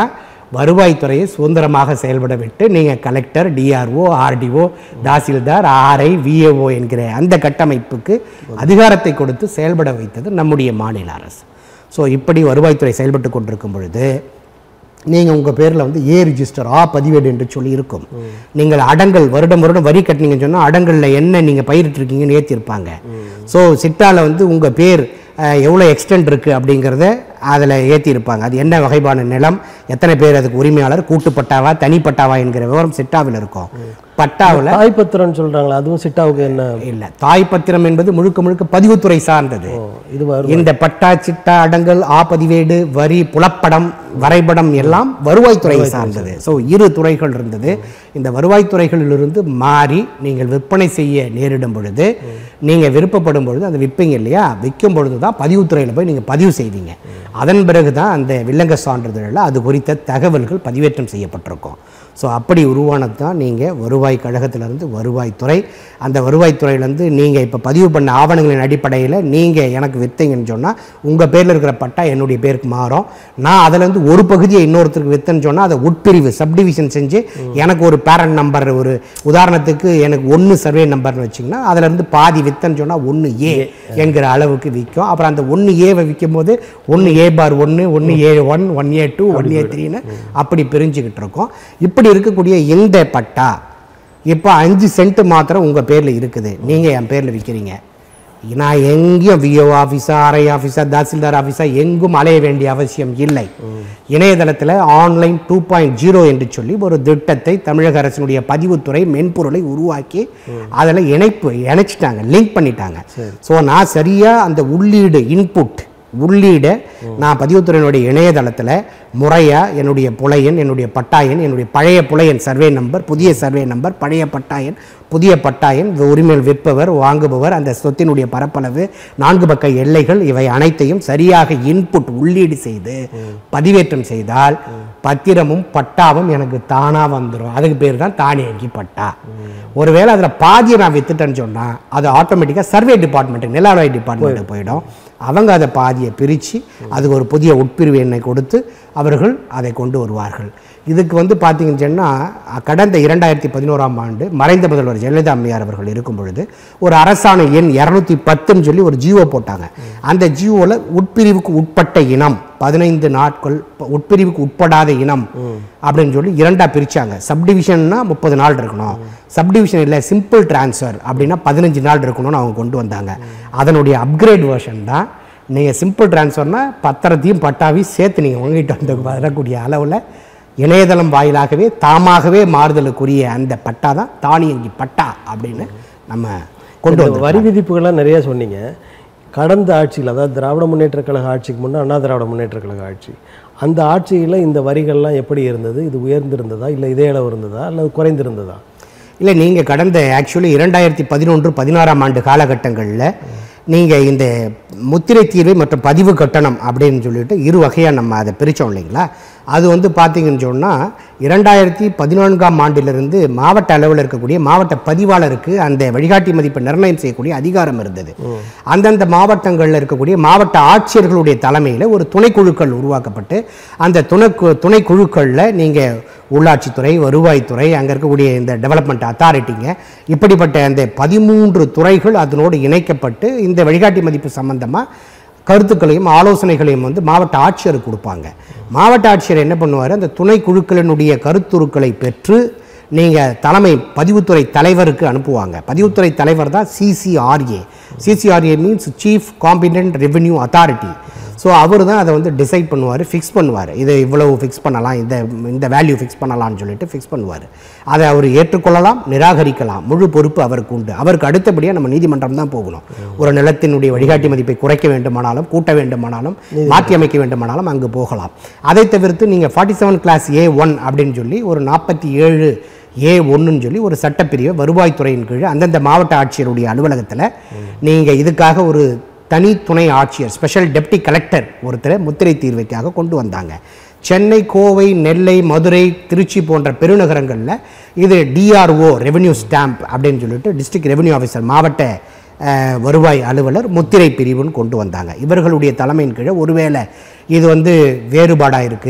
வருவாய்த்துறையை சுதந்திரமாக செயல்பட விட்டு நீங்கள் collector DRO RDO tahsildar RI VAO என்கிற அந்த கட்டமைப்புக்கு அதிகாரத்தை கொடுத்து செயல்பட வைத்தது நம்முடைய மாநில அரசு ஸோ இப்படி வருவாய்த்துறை செயல்பட்டு கொண்டிருக்கும் பொழுது நீங்கள் உங்கள் பேரில் வந்து ஏ ரிஜிஸ்டர் ஆ பதிவேடு என்று சொல்லி இருக்கும் நீங்கள் அடங்கல் வருடம் வருடம் வரி கட்டினீங்கன்னு சொன்னால் அடங்கலில் என்ன நீங்கள் பயிரிட்டிருக்கீங்கன்னு ஏற்றிருப்பாங்க ஸோ சிட்டாவில் வந்து உங்கள் பேர் அஹ், எவ்வளோ எக்ஸ்டெண்ட் இருக்குது அப்படிங்கிறத அதில் ஏற்றிருப்பாங்க அது என்ன வகைப்பான நிலம் எத்தனை பேர் அதுக்கு உரிமையாளர் கூட்டுப்பட்டாவா தனிப்பட்டாவா என்கிற விவரம் சிட்டாவில் இருக்கும் பட்டாவில் தாய்ப்பத்திரம்னு சொல்றாங்களா அதுவும் சிட்டாவுக்கு என்ன இல்லை தாய் பத்திரம் என்பது முழுக்க முழுக்க பதிவுத்துறை சார்ந்தது ஓ, இது வரும் இந்த பட்டா சிட்டா அடங்கல் ஆ பதிவேடு வரி புலப்படம் வரைபடம் எல்லாம் வருவாய்த்துறை சார்ந்தது ஸோ இரு துறைகள் இருந்தது இந்த வருவாய்த்துறைகளிலிருந்து மாறி நீங்கள் விற்பனை செய்ய நேரிடும் பொழுது நீங்கள் விருப்பப்படும் பொழுது அந்த விற்பீங்க இல்லையா விற்கும் பொழுது தான் பதிவுத்துறையில் போய் நீங்கள் பதிவு செய்வீங்க அதன் பிறகு தான் அந்த வில்லங்க சான்றிதழில் அது குறித்த தகவல்கள் பதிவேற்றம் செய்யப்பட்டிருக்கும் ஸோ அப்படி உருவானது தான் நீங்கள் வருவாய் கழகத்திலிருந்து வருவாய்த்துறை அந்த வருவாய்த்துறையிலேருந்து நீங்கள் இப்போ பதிவு பண்ண ஆவணங்களின் அடிப்படையில் நீங்கள் எனக்கு விற்றீங்கன்னு சொன்னால் உங்கள் பேரில் இருக்கிற பட்டா என்னுடைய பேருக்கு மாறும் நான் அதிலேருந்து ஒரு பகுதியை இன்னொருத்தருக்கு விற்றேன்னு சொன்னால் அதை உட்பிரிவு சப்டிவிஷன் செஞ்சு எனக்கு ஒரு பேரண்ட் நம்பர் ஒரு உதாரணத்துக்கு எனக்கு ஒன்று சர்வே நம்பர்னு வச்சிங்கன்னா அதிலேருந்து பாதி விற்றேன்னு சொன்னால் ஒன்று ஏ என்கிற அளவுக்கு விற்கும் அப்புறம் அந்த ஒன்று ஏவை விற்கும் போது ஒன்று ஏ பார் ஒன்று ஒன்று A one one A two one A த்ரீன்னு அப்படி பிரிஞ்சுக்கிட்டு இருக்கோம் இப்படி இருக்கக்கூடிய இந்த பட்டா இப்போ அஞ்சு சென்ட் மாத்திரம் உங்கள் பேரில் இருக்குது நீங்கள் என் பேரில் விற்கிறீங்க நான் எங்கேயும் விஓ ஆஃபீஸா ஆர்ஐ ஆஃபீஸா தாசில்தார் ஆஃபீஸா எங்கும் அலைய வேண்டிய அவசியம் இல்லை இணையதளத்தில் ஆன்லைன் டூ பாயிண்ட் ஜீரோ என்று சொல்லி ஒரு திட்டத்தை தமிழக அரசினுடைய பதிவுத்துறை மென்பொருளை உருவாக்கி அதில் இணைப்பு இணைச்சிட்டாங்க லிங்க் பண்ணிட்டாங்க ஸோ நான் சரியாக அந்த உள்ளீடு இன்புட் உள்ளீடை நான் பதிவுத்துறையினுடைய இணையதளத்தில் முறையாக என்னுடைய புலையன் என்னுடைய பட்டாயன் என்னுடைய பழைய புலையன் சர்வே நம்பர் புதிய சர்வே நம்பர் பழைய பட்டாயன் புதிய பட்டாயன் வி- உரிமையில் விற்பவர் வாங்குபவர் அந்த சொத்தினுடைய பரப்பளவு நான்கு பக்க எல்லைகள் இவை அனைத்தையும் சரியாக இன்புட் உள்ளீடு செய்து பதிவேற்றம் செய்தால் பத்திரமும் பட்டாவும் எனக்கு தானாக வந்துடும் அதுக்கு பேர் தான் தானியங்கி பட்டா ஒருவேளை அதில் பாதியை நான் வித்துட்டேன்னு சொன்னால் அது ஆட்டோமேட்டிக்காக சர்வே டிபார்ட்மெண்ட்டு நிலவரை டிபார்ட்மெண்ட்டுக்கு போயிடும் அவங்க அதை பாதியை பிரித்து அதுக்கு ஒரு புதிய உட்பிரிவு எண்ணை கொடுத்து அவர்கள் அதை கொண்டு வருவார்கள் இதுக்கு வந்து பார்த்தீங்கன்னு சொன்னால் கடந்த இரண்டாயிரத்தி பதினோராம் ஆண்டு மறைந்த முதல்வர் ஜெயலலிதா அம்மையார் அவர்கள் இருக்கும் பொழுது ஒரு அரசாணை எண் இரநூத்தி பத்துன்னு சொல்லி ஒரு ஜியோ போட்டாங்க அந்த ஜியோவில் உட்பிரிவுக்கு உட்பட்ட இனம் பதினைந்து நாட்கள் ப- உட்பிரிவுக்கு உட்படாத இனம் அப்படின்னு சொல்லி இரண்டா பிரிச்சாங்க சப்டிவிஷன்னா முப்பது நாள் இருக்கணும் சப்டிவிஷன் இல்லை சிம்பிள் ட்ரான்ஸ்ஃபர் அப்படின்னா பதினஞ்சு நாள் இருக்கணும்னு அவங்க கொண்டு வந்தாங்க அதனுடைய அப்கிரேட் வெர்ஷன் தான் நீங்கள் சிம்பிள் ட்ரான்ஸ்ஃபர்னா பத்திரத்தையும் பட்டாவையும் சேர்த்து நீங்கள் வாங்கிட்டு வந்து வரக்கூடிய அளவில் இணையதளம் வாயிலாகவே தாமாகவே மாறுதலுக்குரிய அந்த பட்டா தான் தானியங்கி பட்டா அப்படின்னு நம்ம கொண்டு இந்த வந்தோம் வரி விதிப்புகள்லாம் நிறைய சொன்னீங்க கடந்த ஆட்சியில் அதாவது திராவிட முன்னேற்ற கழக ஆட்சிக்கு முன்னே அண்ணா திராவிட முன்னேற்ற கழக ஆட்சி அந்த ஆட்சியில் இந்த வரிகள்லாம் எப்படி இருந்தது இது உயர்ந்திருந்ததா இல்லை இதே அளவு இருந்ததா அல்லது குறைந்திருந்ததா இல்லை நீங்கள் கடந்த ஆக்சுவலி இரண்டாயிரத்தி பதினொன்று பதினாறாம் ஆண்டு காலகட்டங்களில் நீங்கள் இந்த முத்திரை தீர்வு மற்றும் பதிவு கட்டணம் அப்படின்னு சொல்லிட்டு இரு வகையாக நம்ம அதை பிரித்தோம் இல்லைங்களா அது வந்து பார்த்தீங்கன்னு சொன்னால் இரண்டாயிரத்தி பதினான்காம் ஆண்டிலிருந்து மாவட்ட அளவில் இருக்கக்கூடிய மாவட்ட பதிவாளருக்கு அந்த வழிகாட்டி மதிப்பை நிர்ணயம் செய்யக்கூடிய அதிகாரம் இருந்தது அந்தந்த மாவட்டங்களில் இருக்கக்கூடிய மாவட்ட ஆட்சியர்களுடைய தலைமையில் ஒரு துணைக்குழுக்கள் உருவாக்கப்பட்டு அந்த துணை துணைக்குழுக்களில் நீங்கள் உள்ளாட்சித்துறை வருவாய்த்துறை அங்கே இருக்கக்கூடிய இந்த டெவலப்மெண்ட் அத்தாரிட்டிங்க இப்படிப்பட்ட அந்த பதிமூன்று துறைகள் அதனோடு இணைக்கப்பட்டு இந்த வழிகாட்டி மதிப்பு சம்பந்தமாக கருத்துக்களையும் ஆலோசனைகளையும் வந்து மாவட்ட ஆட்சியர் கொடுப்பாங்க மாவட்ட ஆட்சியர் என்ன பண்ணுவார் அந்த துணை குழுக்களினுடைய கருத்துருக்களை பெற்று நீங்கள் தலைமை பதிவுத்துறை தலைவருக்கு அனுப்புவாங்க பதிவுத்துறை தலைவர் தான் CCRA CCRA means chief competent revenue authority so அவர் தான் அதை வந்து டிசைட் பண்ணுவார் ஃபிக்ஸ் பண்ணுவார் இதை இவ்வளவு ஃபிக்ஸ் பண்ணலாம் இந்த இந்த வேல்யூ ஃபிக்ஸ் பண்ணலாம்னு சொல்லிட்டு ஃபிக்ஸ் பண்ணுவார் அதை அவர் ஏற்றுக்கொள்ளலாம் நிராகரிக்கலாம் முழு பொறுப்பு அவருக்கு உண்டு அவருக்கு அடுத்தபடியாக நம்ம நீதிமன்றம் தான் போகணும் ஒரு நிலத்தினுடைய வழிகாட்டி மதிப்பை குறைக்க வேண்டுமானாலும் கூட்ட வேண்டுமானாலும் மாற்றி அமைக்க வேண்டுமானாலும் அங்கு போகலாம் அதை தவிர்த்து நீங்கள் forty seven class A one அப்படின்னு சொல்லி ஒரு நாற்பத்தி ஏழு ஏ ஒன்றுன்னு சொல்லி ஒரு சட்டப்பிரிவை வருவாய்த்துறையின் கீழ் அந்தந்த மாவட்ட ஆட்சியருடைய அலுவலகத்தில் நீங்கள் இதுக்காக ஒரு தனி துணை ஆட்சியர் ஸ்பெஷல் டெப்டி கலெக்டர் ஒருத்தரை முத்திரை தீர்வைக்காக கொண்டு வந்தாங்க சென்னை கோவை நெல்லை மதுரை திருச்சி போன்ற பெருநகரங்களில் இது டிஆர்ஓ ரெவென்யூ ஸ்டாம்ப் அப்படின்னு சொல்லிட்டு டிஸ்ட்ரிக்ட் ரெவென்யூ ஆஃபீஸர் மாவட்ட அஹ், வருவாய் அலுவலர் முத்திரை பிரிவுன்னு கொண்டு வந்தாங்க இவர்களுடைய தலைமையின் கீழே ஒருவேளை இது வந்து வேறுபாடாக இருக்குது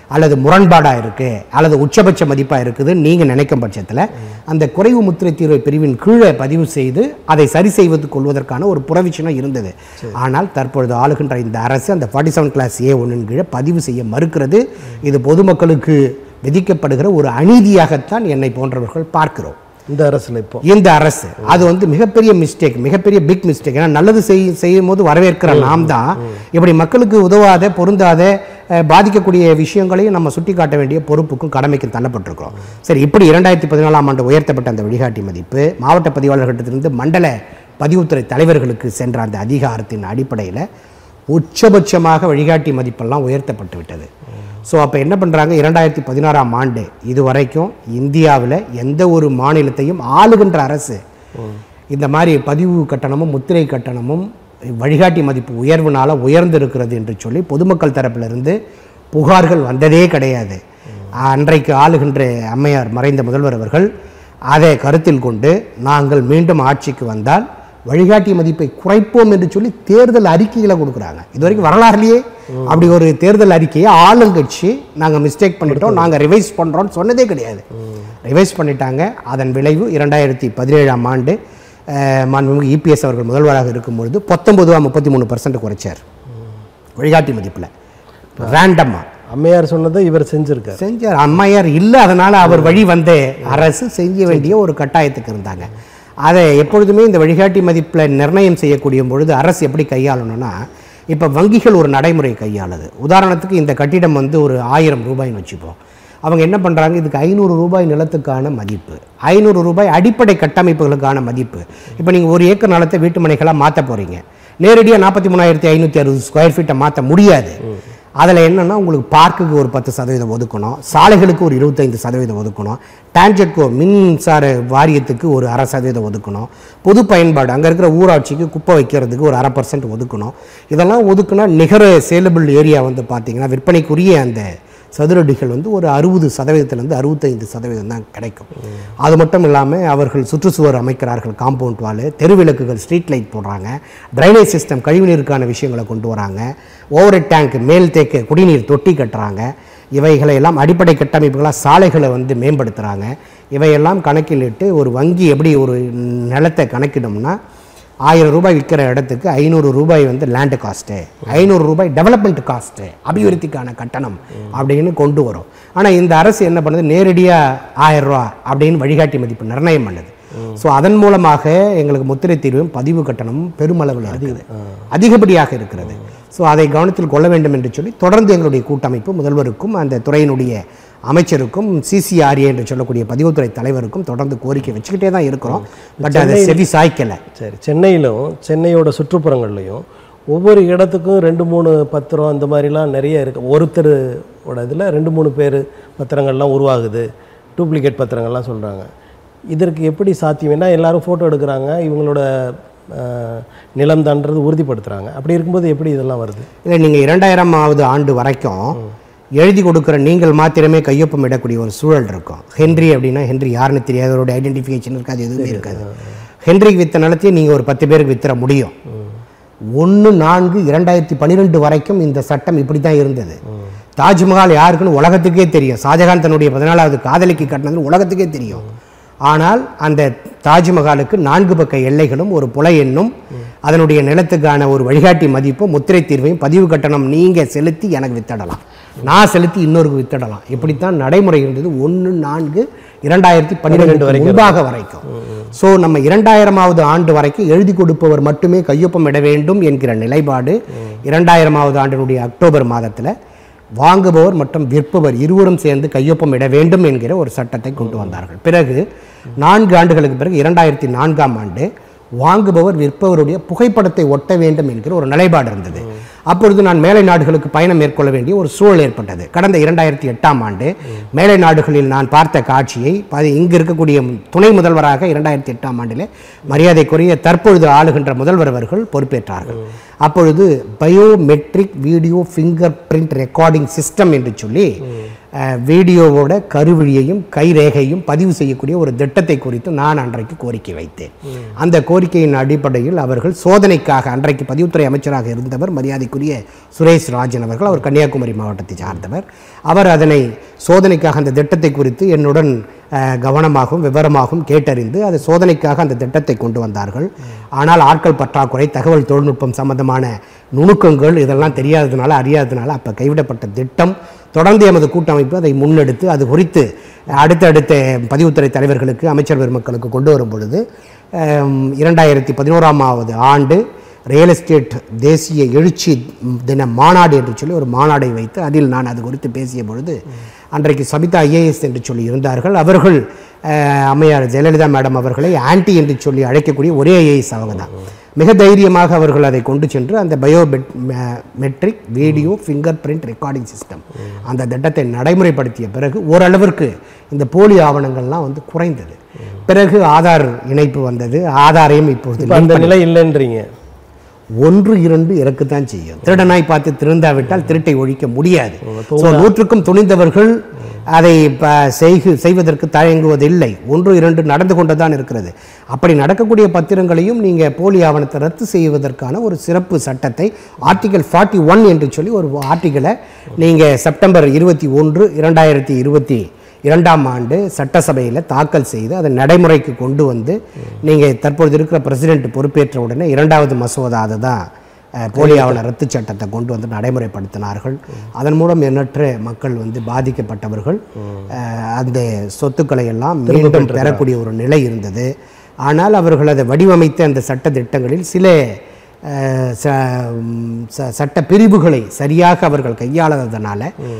அல்லது முரண்பாடாக இருக்குது அல்லது உச்சபட்ச மதிப்பாக இருக்குதுன்னு நீங்கள் நினைக்கும் பட்சத்தில் அந்த குறைவு முத்திரை தீர்வை பிரிவின் கீழே பதிவு செய்து அதை சரி செய்வது கொள்வதற்கான ஒரு புறவிச்சனம் இருந்தது ஆனால் தற்பொழுது ஆளுகின்ற இந்த அரசு அந்த ஃபார்ட்டி செவன் கிளாஸ் ஏ ஒன்றின் கீழே பதிவு செய்ய மறுக்கிறது இது பொதுமக்களுக்கு விதிக்கப்படுகிற ஒரு அநீதியாகத்தான் என்னை போன்றவர்கள் பார்க்கிறோம் இந்த அரசில் இப்போ இந்த அரசு அது வந்து மிகப்பெரிய மிஸ்டேக் மிகப்பெரிய பிக் மிஸ்டேக் ஏன்னா நல்லது செய் செய்யும் போது வரவேற்கிற நாம் தான் இப்படி மக்களுக்கு உதவாத பொருந்தாத அஹ், பாதிக்கக்கூடிய விஷயங்களையும் நம்ம சுட்டி காட்ட வேண்டிய பொறுப்புக்கும் கடமைக்கும் தள்ளப்பட்டிருக்கிறோம் சரி இப்படி இரண்டாயிரத்தி பதினாலாம் ஆண்டு உயர்த்தப்பட்ட அந்த வழிகாட்டி மதிப்பு மாவட்ட பதிவாளர்களிடத்திலிருந்து மண்டல பதிவுத்துறை தலைவர்களுக்கு சென்ற அந்த அதிகாரத்தின் அடிப்படையில் உச்சபட்சமாக வழிகாட்டி மதிப்பெல்லாம் உயர்த்தப்பட்டு விட்டது ஸோ அப்போ என்ன பண்ணுறாங்க இரண்டாயிரத்தி பதினாறாம் ஆண்டு இது வரைக்கும் இந்தியாவில் எந்த ஒரு மாநிலத்தையும் ஆளுகின்ற அரசு இந்த மாதிரி பதிவு கட்டணமும் முத்திரை கட்டணமும் வழிகாட்டி மதிப்பு உயர்வுனால உயர்ந்து இருக்கிறது என்று சொல்லி பொதுமக்கள் தரப்பிலிருந்து புகார்கள் வந்ததே கிடையாது அன்றைக்கு ஆளுகின்ற அம்மையார் மறைந்த முதல்வர் அவர்கள் அதை கருத்தில் கொண்டு நாங்கள் மீண்டும் ஆட்சிக்கு வந்தால் வழிகாட்டி மதிப்பை குறைப்போம் என்று சொல்லி தேர்தல் அறிக்கைகளை கொடுக்குறாங்க இது வரைக்கும் வரலாறுலயே அப்படி ஒரு தேர்தல் அறிக்கையை ஆளுங்கட்சி நாங்கள் மிஸ்டேக் பண்ணிட்டோம் நாங்கள் ரிவைஸ் பண்ணுறோம்னு சொன்னதே கிடையாது ரிவைஸ் பண்ணிட்டாங்க அதன் விளைவு இரண்டாயிரத்தி பதினேழாம் ஆண்டு அஹ், மாண்புமிகு இபிஎஸ் அவர்கள் முதல்வராக இருக்கும்பொழுது பத்தொன்பதுவா முப்பத்தி மூணு பர்சன்ட் குறைச்சார் வழிகாட்டி மதிப்பில் ரேண்டமாக அம்மையார் சொன்னதை இவர் செஞ்சிருக்கார் செஞ்சார் அம்மையார் இல்லை அதனால அவர் வழி வந்த அரசு செய்ய வேண்டிய ஒரு கட்டாயத்துக்கு இருந்தாங்க அதை எப்பொழுதுமே இந்த வழிகாட்டி மதிப்பில் நிர்ணயம் செய்யக்கூடிய பொழுது அரசு எப்படி கையாளணும்னா இப்போ வங்கிகள் ஒரு நடைமுறை கையாளுது உதாரணத்துக்கு இந்த கட்டிடம் வந்து ஒரு ஆயிரம் ரூபாய்னு வச்சுப்போம் அவங்க என்ன பண்ணுறாங்க இதுக்கு ஐநூறு ரூபாய் நிலத்துக்கான மதிப்பு ஐநூறு ரூபாய் அடிப்படை கட்டமைப்புகளுக்கான மதிப்பு இப்போ நீங்கள் ஒரு ஏக்கர் நிலத்தை வீட்டு மனைகளாக மாற்ற போகிறீங்க நேரடியாக நாற்பத்தி மூணாயிரத்தி ஐநூற்றி அறுபது ஸ்கொயர் ஃபீட்டை மாற்ற முடியாது அதில் என்னென்னா உங்களுக்கு பார்க்குக்கு ஒரு பத்து சதவீதம் ஒதுக்கணும் சாலைகளுக்கு ஒரு இருபத்தைந்து சதவீதம் ஒதுக்கணும் டான்ஜெட்கோ மின்சார வாரியத்துக்கு ஒரு அரை சதவீதம் ஒதுக்கணும் பொது பயன்பாடு அங்கே இருக்கிற ஊராட்சிக்கு குப்பை வைக்கிறதுக்கு ஒரு அரை பர்சன்ட் ஒதுக்கணும் இதெல்லாம் ஒதுக்குனா நிகர சேலபிள் ஏரியா வந்து பார்த்தீங்கன்னா விற்பனைக்குரிய அந்த சதுரடிகள் வந்து ஒரு அறுபது சதவீதத்திலேருந்து அறுபத்தைந்து சதவீதம் தான் கிடைக்கும் அது மட்டும் இல்லாமல் அவர்கள் சுற்றுச்சுவர் அமைக்கிறார்கள் காம்பவுண்ட் வால் தெருவிளக்குகள் ஸ்ட்ரீட் லைட் போடுறாங்க ட்ரைனேஜ் சிஸ்டம் கழிவுநீருக்கான விஷயங்களை கொண்டு வராங்க ஓவர் டேங்க் மேல் தேக்க குடிநீர் தொட்டி கட்டுறாங்க இவைகளை எல்லாம் அடிப்படை கட்டமைப்புகளாக சாலைகளை வந்து மேம்படுத்துகிறாங்க இவையெல்லாம் கணக்கிலிட்டு ஒரு வங்கி எப்படி ஒரு நிலத்தை கணக்கிடும்னா ஆயிரம் ரூபாய் விற்கிற இடத்துக்கு ஐநூறு ரூபாய் வந்து லேண்டு காஸ்ட்டு ஐநூறு ரூபாய் டெவலப்மெண்ட் காஸ்ட்டு அபிவிருத்திக்கான கட்டணம் அப்படின்னு கொண்டு வரும் ஆனால் இந்த அரசு என்ன பண்ணுது நேரடியாக ஆயிரம் ரூபா அப்படின்னு வழிகாட்டி மதிப்பு நிர்ணயம் பண்ணுது ஸோ அதன் மூலமாக எங்களுக்கு முத்திரை தீர்வும் பதிவு கட்டணமும் பெருமளவில் இருக்குது அதிகப்படியாக இருக்கிறது ஸோ அதை கவனத்தில் கொள்ள வேண்டும் என்று சொல்லி தொடர்ந்து எங்களுடைய கூட்டமைப்பு முதல்வருக்கும் அந்த துறையினுடைய அமைச்சருக்கும் சிசிஆர்ஏ என்று சொல்லக்கூடிய பதிவுத்துறை தலைவருக்கும் தொடர்ந்து கோரிக்கை வச்சுக்கிட்டே தான் இருக்கிறோம் பட் அதை செவி சாய்க்கலை சரி சென்னையிலும் சென்னையோட சுற்றுப்புறங்கள்லையும் ஒவ்வொரு இடத்துக்கும் ரெண்டு மூணு பத்திரம் அந்த மாதிரிலாம் நிறைய இருக்குது ஒருத்தரோட இதில் ரெண்டு மூணு பேர் பத்திரங்கள்லாம் உருவாகுது டூப்ளிகேட் பத்திரங்கள்லாம் சொல்கிறாங்க இதற்கு எப்படி சாத்தியம் ஏன்னா எல்லாரும் ஃபோட்டோ எடுக்கிறாங்க இவங்களோட அஹ், நிலம் தான்றது உறுதிப்படுத்துகிறாங்க அப்படி இருக்கும்போது எப்படி இதெல்லாம் வருது இல்லை நீங்கள் இரண்டாயிரமாவது ஆண்டு வரைக்கும் எழுதி கொடுக்குற நீங்கள் மாத்திரமே கையொப்பம் இடக்கூடிய ஒரு சூழல் இருக்கும் ஹென்றி அப்படின்னா ஹென்றி யாருன்னு தெரியாது அவரோட ஐடென்டிஃபிகேஷன் இருக்காது எதுவுமே இருக்காது ஹென்ரிக்கு வித்த நிலத்தையும் நீங்கள் ஒரு பத்து பேருக்கு வித்துற முடியும் ஒன்று நான்கு இரண்டாயிரத்தி பன்னிரெண்டு வரைக்கும் இந்த சட்டம் இப்படி தான் இருந்தது தாஜ்மஹால் யாருக்குன்னு உலகத்துக்கே தெரியும் ஷாஜகான் தன்னுடைய பதினாலாவது காதலிக்கு கட்டினது உலகத்துக்கே தெரியும் ஆனால் அந்த தாஜ்மஹாலுக்கு நான்கு பக்க எல்லைகளும் ஒரு புல எண்ணும் அதனுடைய நிலத்துக்கான ஒரு வழிகாட்டி மதிப்பும் முத்திரை தீர்வையும் பதிவு கட்டணம் நீங்கள் செலுத்தி எனக்கு வித்தடலாம் நான் செலுத்தி இன்னொருக்கு வித்தடலாம் இப்படித்தான் நடைமுறை இருந்தது ஒன்று நான்கு இரண்டாயிரத்தி பன்னிரெண்டு வரைக்கும் முன்பாக வரைக்கும் ஸோ நம்ம இரண்டாயிரமாவது ஆண்டு வரைக்கும் எழுதி கொடுப்பவர் மட்டுமே கையொப்பம் இட வேண்டும் என்கிற நிலைப்பாடு இரண்டாயிரமாவது ஆண்டினுடைய அக்டோபர் மாதத்தில் வாங்குபவர் மற்றும் விற்பவர் இருவரும் சேர்ந்து கையொப்பம் இட வேண்டும் என்கிற ஒரு சட்டத்தை கொண்டு வந்தார்கள் பிறகு நான்கு ஆண்டுகளுக்கு பிறகு இரண்டாயிரத்தி நான்காம் ஆண்டு வாங்குபவர் விற்பவருடைய புகைப்படத்தை ஒட்ட வேண்டும் என்கிற ஒரு நிலைப்பாடு இருந்தது அப்பொழுது நான் மேலை நாடுகளுக்கு பயணம் மேற்கொள்ள வேண்டிய ஒரு சூழல் ஏற்பட்டது கடந்த இரண்டாயிரத்தி எட்டாம் ஆண்டு மேலை நாடுகளில் நான் பார்த்த காட்சியை பதி- இங்கு இருக்கக்கூடிய துணை முதல்வராக இரண்டாயிரத்தி எட்டாம் ஆண்டிலே மரியாதைக்குரிய தற்பொழுது ஆளுகின்ற முதல்வர் அவர்கள் பொறுப்பேற்றார்கள் அப்பொழுது biometric video fingerprint recording system என்று சொல்லி அஹ், வீடியோவோட கருவிழியையும் கைரேகையும் பதிவு செய்யக்கூடிய ஒரு திட்டத்தை குறித்து நான் அன்றைக்கு கோரிக்கை வைத்தேன் அந்த கோரிக்கையின் அடிப்படையில் அவர்கள் சோதனைக்காக அன்றைக்கு பதிவுத்துறை அமைச்சராக இருந்தவர் மரியாதைக்குரிய சுரேஷ் ராஜன் அவர்கள் அவர் கன்னியாகுமரி மாவட்டத்தை சார்ந்தவர் அவர் அதனை சோதனைக்காக அந்த திட்டத்தை குறித்து என்னுடன் அஹ், கவனமாகவும் விவரமாகவும் கேட்டறிந்து அது சோதனைக்காக அந்த திட்டத்தை கொண்டு வந்தார்கள் ஆனால் ஆட்கள் பற்றாக்குறை தகவல் தொழில்நுட்பம் சம்பந்தமான நுணுக்கங்கள் இதெல்லாம் தெரியாததுனால அறியாததுனால அப்போ கைவிடப்பட்ட திட்டம் தொடர்ந்து எமது கூட்டமைப்பு அதை முன்னெடுத்து அது குறித்து அடுத்தடுத்த பதிவுத்துறை தலைவர்களுக்கு அமைச்சர் பெருமக்களுக்கு கொண்டு வரும் பொழுது அம், இரண்டாயிரத்தி பதினோராமாவது ஆண்டு ரியல் எஸ்டேட் தேசிய எழுச்சி தின மாநாடு என்று சொல்லி ஒரு மாநாடை வைத்து அதில் நான் அது குறித்து பேசிய பொழுது அன்றைக்கு சபிதா ஐஏஎஸ் என்று சொல்லி இருந்தார்கள் அவர்கள் அஹ், அம்மையார் ஜெயலலிதா மேடம் அவர்களை ஆன்டி என்று சொல்லி அழைக்கக்கூடிய ஒரே ஐஏஎஸ் அவங்க தான் மிக தைரியமாக அவர்கள் அதை கொண்டு சென்று அந்த biometric video fingerprint recording system அந்த திட்டத்தை நடைமுறைப்படுத்திய பிறகு ஓரளவிற்கு இந்த போலி ஆவணங்கள்லாம் வந்து குறைந்தது பிறகு ஆதார் இணைப்பு வந்தது ஆதாரையும் இப்பொழுது இப்போ அந்த நிலை இல்லைன்றீங்க ஒன்று இரண்டு இறக்குத்தான் செய்யும் திருடனாய் பார்த்து திருந்தாவிட்டால் திருட்டை ஒழிக்க முடியாது ஸோ நூற்றுக்கும் துணிந்தவர்கள் அதை ப- செய்கு செய்வதற்கு தயங்குவதில்லை ஒன்று இரண்டு நடந்து கொண்டுதான் இருக்கிறது அப்படி நடக்கக்கூடிய பத்திரங்களையும் நீங்கள் போலி ஆவணத்தை ரத்து செய்வதற்கான ஒரு சிறப்பு சட்டத்தை ஆர்டிகல் ஃபார்ட்டி ஒன் என்று சொல்லி ஒரு ஆர்டிகளை நீங்கள் செப்டம்பர் இருபத்தி ஒன்று இரண்டாயிரத்தி இருபத்தி இரண்டாம் ஆண்டு சட்டசபையில் தாக்கல் செய்து அதை நடைமுறைக்கு கொண்டு வந்து நீங்கள் தற்பொழுது இருக்கிற பிரசிடென்ட் பொறுப்பேற்ற உடனே இரண்டாவது மசோதா அதுதான் அஹ், போலி ஆவண ரத்து சட்டத்தை கொண்டு வந்து நடைமுறைப்படுத்தினார்கள் அதன் மூலம் எண்ணற்ற மக்கள் வந்து பாதிக்கப்பட்டவர்கள் அஹ், அந்த சொத்துக்களை எல்லாம் மீண்டும் பெறக்கூடிய ஒரு நிலை இருந்தது ஆனால் அவர்கள் அதை வடிவமைத்த அந்த சட்ட திட்டங்களில் சில அஹ், ச- ம், ச- சட்ட பிரிவுகளை சரியாக அவர்கள் கையாளாததுனால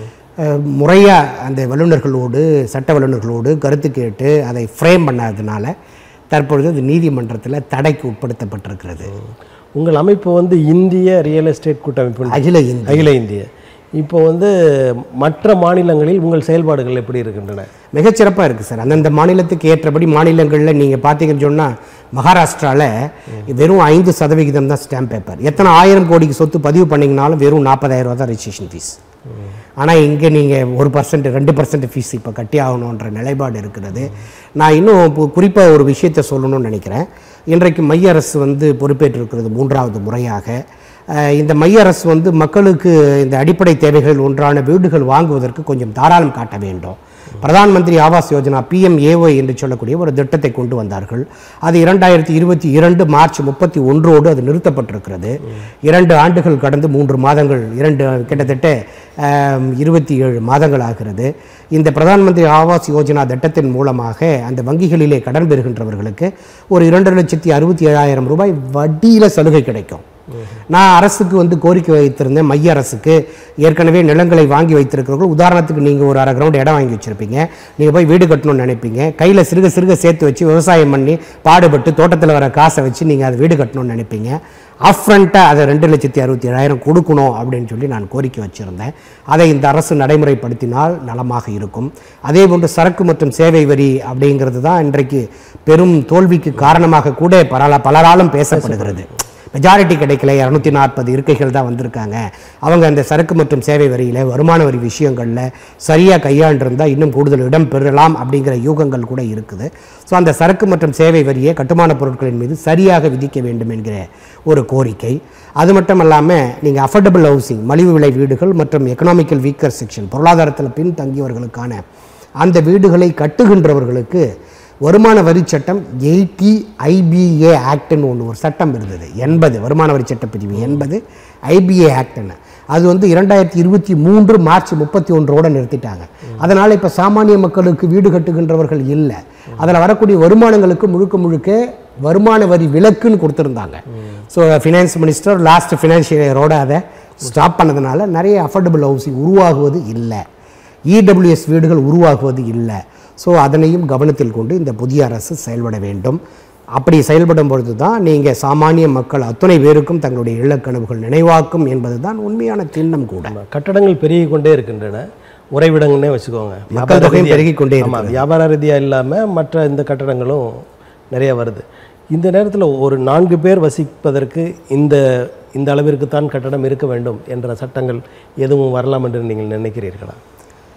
முறையாக அந்த வல்லுநர்களோடு சட்ட வல்லுநர்களோடு கருத்து கேட்டு அதை ஃப்ரேம் பண்ணாததுனால தற்பொழுது அது நீதிமன்றத்தில் தடைக்கு உட்படுத்தப்பட்டிருக்கிறது உங்கள் அமைப்பு வந்து இந்திய ரியல் எஸ்டேட் கூட்டமைப்பு அகில இந்திய அகில இந்திய இப்போ வந்து மற்ற மாநிலங்களில் உங்கள் செயல்பாடுகள் எப்படி இருக்கின்றன மிகச்சிறப்பாக இருக்குது சார் அந்தந்த மாநிலத்துக்கு ஏற்றபடி மாநிலங்களில் நீங்கள் பார்த்தீங்கன்னு சொன்னால் மகாராஷ்டிராவில் வெறும் ஐந்து சதவிகிதம் தான் ஸ்டாம்ப் பேப்பர் எத்தனை ஆயிரம் கோடிக்கு சொத்து பதிவு பண்ணிங்கனாலும் வெறும் நாற்பதாயிரம் ரூபா தான் ரெஜிஸ்ட்ரேஷன் ஃபீஸ் ஆனால் இங்கே நீங்கள் ஒரு பர்சன்ட் ரெண்டு பர்சன்ட் ஃபீஸ் இப்போ கட்டி ஆகணுன்ற நிலைப்பாடு இருக்கிறது நான் இன்னும் குறிப்பாக ஒரு விஷயத்தை சொல்லணும்னு நினைக்கிறேன் இன்றைக்கு மைய அரசு வந்து பொறுப்பேற்றிருக்கிறது மூன்றாவது முறையாக அஹ், இந்த மைய அரசு வந்து மக்களுக்கு இந்த அடிப்படை தேவைகள் ஒன்றான வீடுகள் வாங்குவதற்கு கொஞ்சம் தாராளம் காட்ட வேண்டும் பிரதான் மந்திரி ஆவாஸ் யோஜனா பிஎம்ஏஒய் என்று சொல்லக்கூடிய ஒரு திட்டத்தை கொண்டு வந்தார்கள் அது இரண்டாயிரத்தி இருபத்தி இரண்டு மார்ச் முப்பத்தி ஒன்றோடு அது நிறுத்தப்பட்டிருக்கிறது இரண்டு ஆண்டுகள் கடந்து மூன்று மாதங்கள் இரண்டு கிட்டத்தட்ட ஆம், இருபத்தி ஏழு மாதங்கள் ஆகிறது இந்த பிரதான் மந்திரி ஆவாஸ் யோஜனா திட்டத்தின் மூலமாக அந்த வங்கிகளிலே கடன் பெறுகின்றவர்களுக்கு ஒரு இரண்டு லட்சத்தி அறுபத்தி ஏழாயிரம் ரூபாய் வட்டியில் சலுகை கிடைக்கும் நான் அரசுக்கு வந்து கோரிக்கை வைத்திருந்தேன் மைய அரசுக்கு ஏற்கனவே நிலங்களை வாங்கி வைத்திருக்கிறவர்கள் உதாரணத்துக்கு நீங்கள் ஒரு அரை கிரவுண்ட் இடம் வாங்கி வச்சுருப்பீங்க நீங்கள் போய் வீடு கட்டணும்னு நினைப்பீங்க கையில் சிறுக சிறுக சேர்த்து வச்சு விவசாயம் பண்ணி பாடுபட்டு தோட்டத்தில் வர காசை வச்சு நீங்கள் அதை வீடு கட்டணும்னு நினைப்பீங்க அப்ரண்ட்டாக அதை ரெண்டு லட்சத்தி அறுபத்தி ஏழாயிரம் கொடுக்கணும் அப்படின்னு சொல்லி நான் கோரிக்கை வச்சுருந்தேன் அதை இந்த அரசு நடைமுறைப்படுத்தினால் நலமாக இருக்கும் அதே போன்று சரக்கு மற்றும் சேவை வரி அப்படிங்கிறது தான் இன்றைக்கு பெரும் தோல்விக்கு காரணமாக கூட பரல பலராலும் பேசப்படுகிறது மெஜாரிட்டி கிடைக்கல இரநூத்தி நாற்பது இருக்கைகள் தான் வந்திருக்காங்க அவங்க அந்த சரக்கு மற்றும் சேவை வரியில் வருமான வரி விஷயங்களில் சரியாக கையாண்டிருந்தால் இன்னும் கூடுதல் இடம் பெறலாம் அப்படிங்கிற யூகங்கள் கூட இருக்குது ஸோ அந்த சரக்கு மற்றும் சேவை வரியை கட்டுமான பொருட்களின் மீது சரியாக விதிக்க வேண்டும் என்கிற ஒரு கோரிக்கை அது மட்டும் இல்லாமல் நீங்கள் அஃபோர்டபுள் ஹவுசிங் மலிவு விலை வீடுகள் மற்றும் எக்கனாமிக்கல் வீக்கர் செக்ஷன் பொருளாதாரத்தில் பின்தங்கியவர்களுக்கான அந்த வீடுகளை கட்டுகின்றவர்களுக்கு வருமான வரி சட்டம் எயிட்டி ஐபிஏ ஆக்ட்னு ஒன்று ஒரு சட்டம் இருந்தது எண்பது வருமான வரி சட்ட பிரிவு எண்பது ஐபிஏ ஆக்ட்னு அது வந்து இரண்டாயிரத்தி இருபத்தி மூன்று மார்ச் முப்பத்தி ஒன்றோட நிறுத்திட்டாங்க அதனால் இப்போ சாமானிய மக்களுக்கு வீடு கட்டுகின்றவர்கள் இல்லை அதில் வரக்கூடிய வருமானங்களுக்கு முழுக்க முழுக்க வருமான வரி விலக்குன்னு கொடுத்துருந்தாங்க so finance minister last financial இயரோட அதை ஸ்டாப் பண்ணதுனால நிறைய அஃபோர்டபுள் ஹவுசிங் உருவாகுவது இல்லை இடபிள்யூஎஸ் வீடுகள் உருவாகுவது இல்லை ஸோ அதனையும் கவனத்தில் கொண்டு இந்த புதிய அரசு செயல்பட வேண்டும் அப்படி செயல்படும் பொழுது தான் நீங்கள் சாமானிய மக்கள் அத்தனை பேருக்கும் தங்களுடைய இலக்கனவுகள் நினைவாக்கும் என்பது தான் உண்மையான திண்ணம் கூட ஆமா, கட்டடங்கள் பெருகி கொண்டே இருக்கின்றன உறைவிடங்கள்னே வச்சுக்கோங்க மக்கள் தொகையும் ரீதியா- பெருகிக் கொண்டே ஆமா வியாபார ரீதியாக இல்லாமல் மற்ற இந்த கட்டடங்களும் நிறைய வருது இந்த நேரத்தில் ஒரு நான்கு பேர் வசிப்பதற்கு இந்த இந்த அளவிற்கு தான் கட்டடம் இருக்க வேண்டும் என்ற சட்டங்கள் எதுவும் வரலாம் என்று நீங்கள் நினைக்கிறீர்களா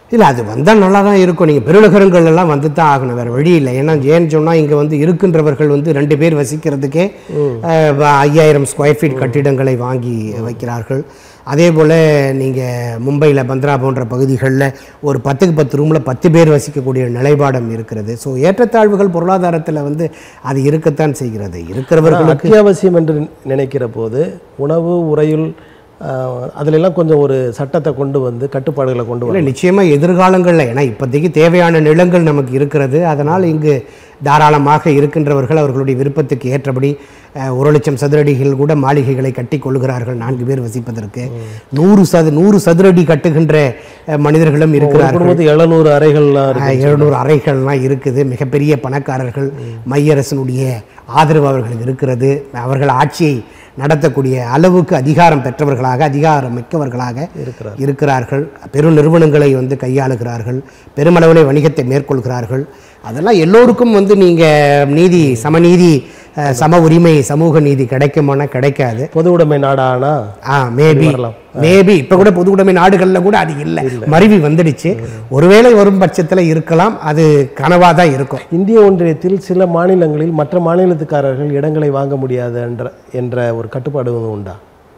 இல்லை அது வந்தால் நல்லா தான் இருக்கும் நீங்கள் பெருநகரங்கள் எல்லாம் வந்து தான் ஆகணும் வேறு வழி இல்லை ஏன்னா ஏன்னு சொன்னால் இங்கே வந்து இருக்கின்றவர்கள் வந்து ரெண்டு பேர் வசிக்கிறதுக்கே அஹ், வ- ஐயாயிரம் ஸ்கொயர் ஃபீட் கட்டிடங்களை வாங்கி வைக்கிறார்கள் அதே போல் நீங்கள் மும்பையில் பந்த்ரா போன்ற பகுதிகளில் ஒரு பத்துக்கு பத்து ரூமில் பத்து பேர் வசிக்கக்கூடிய நிலைப்பாடம் இருக்கிறது ஸோ ஏற்றத்தாழ்வுகள் பொருளாதாரத்தில் வந்து அது இருக்கத்தான் செய்கிறது இருக்கிறவர்களுக்கு அத்தியாவசியம் என்று நினைக்கிற போது உணவு உறையுள் ஆஹ், அதிலெல்லாம் கொஞ்சம் ஒரு சட்டத்தை கொண்டு வந்து கட்டுப்பாடுகளை கொண்டு இல்லை வரணும் நிச்சயமாக எதிர்காலங்களில் ஏன்னா இப்போதைக்கு தேவையான நிலங்கள் நமக்கு இருக்கிறது அதனால் இங்கு தாராளமாக இருக்கின்றவர்கள் அவர்களுடைய விருப்பத்துக்கு ஏற்றபடி அஹ், ஒரு லட்சம் சதுரடிகள் கூட மாளிகைகளை கட்டி கொள்கிறார்கள் நான்கு பேர் வசிப்பதற்கு நூறு சது நூறு சதுரடி கட்டுகின்ற அஹ், மனிதர்களும் ஒரு இருக்கிறார்கள் குடும்பத்துக்கு எழுநூறு அறைகள்லாம் இருக்கு எழுநூறு அறைகள்லாம் இருக்குது மிகப்பெரிய பணக்காரர்கள் மையரசனுடைய ஆதரவு அவர்களுக்கு இருக்கிறது அவர்கள் ஆட்சியை நடத்தக்கூடிய அளவுக்கு அதிகாரம் பெற்றவர்களாக அதிகாரம் மிக்கவர்களாக இருக்கிறார் இருக்கிறார்கள் பெரு நிறுவனங்களை வந்து கையாளுகிறார்கள் பெருமளவிலே வணிகத்தை மேற்கொள்கிறார்கள் அதெல்லாம் எல்லோருக்கும் வந்து நீங்கள் நீதி சமநீதி அஹ், சம உரிமை சமூக நீதி கிடைக்குமானா கிடைக்காது பொது உடைமை நாடானா ஆ மேபி வரலாம். மேபி இப்போ கூட பொது உடைமை நாடுகளில் கூட அது இல்லை மருவி வந்துடுச்சு ஒருவேளை வரும் பட்சத்தில் இருக்கலாம் அது கனவாக தான் இருக்கும் இந்திய ஒன்றியத்தில் சில மாநிலங்களில் மற்ற மாநிலத்துக்காரர்கள் இடங்களை வாங்க முடியாது என்ற என்ற ஒரு கட்டுப்பாடு வந்து உண்டா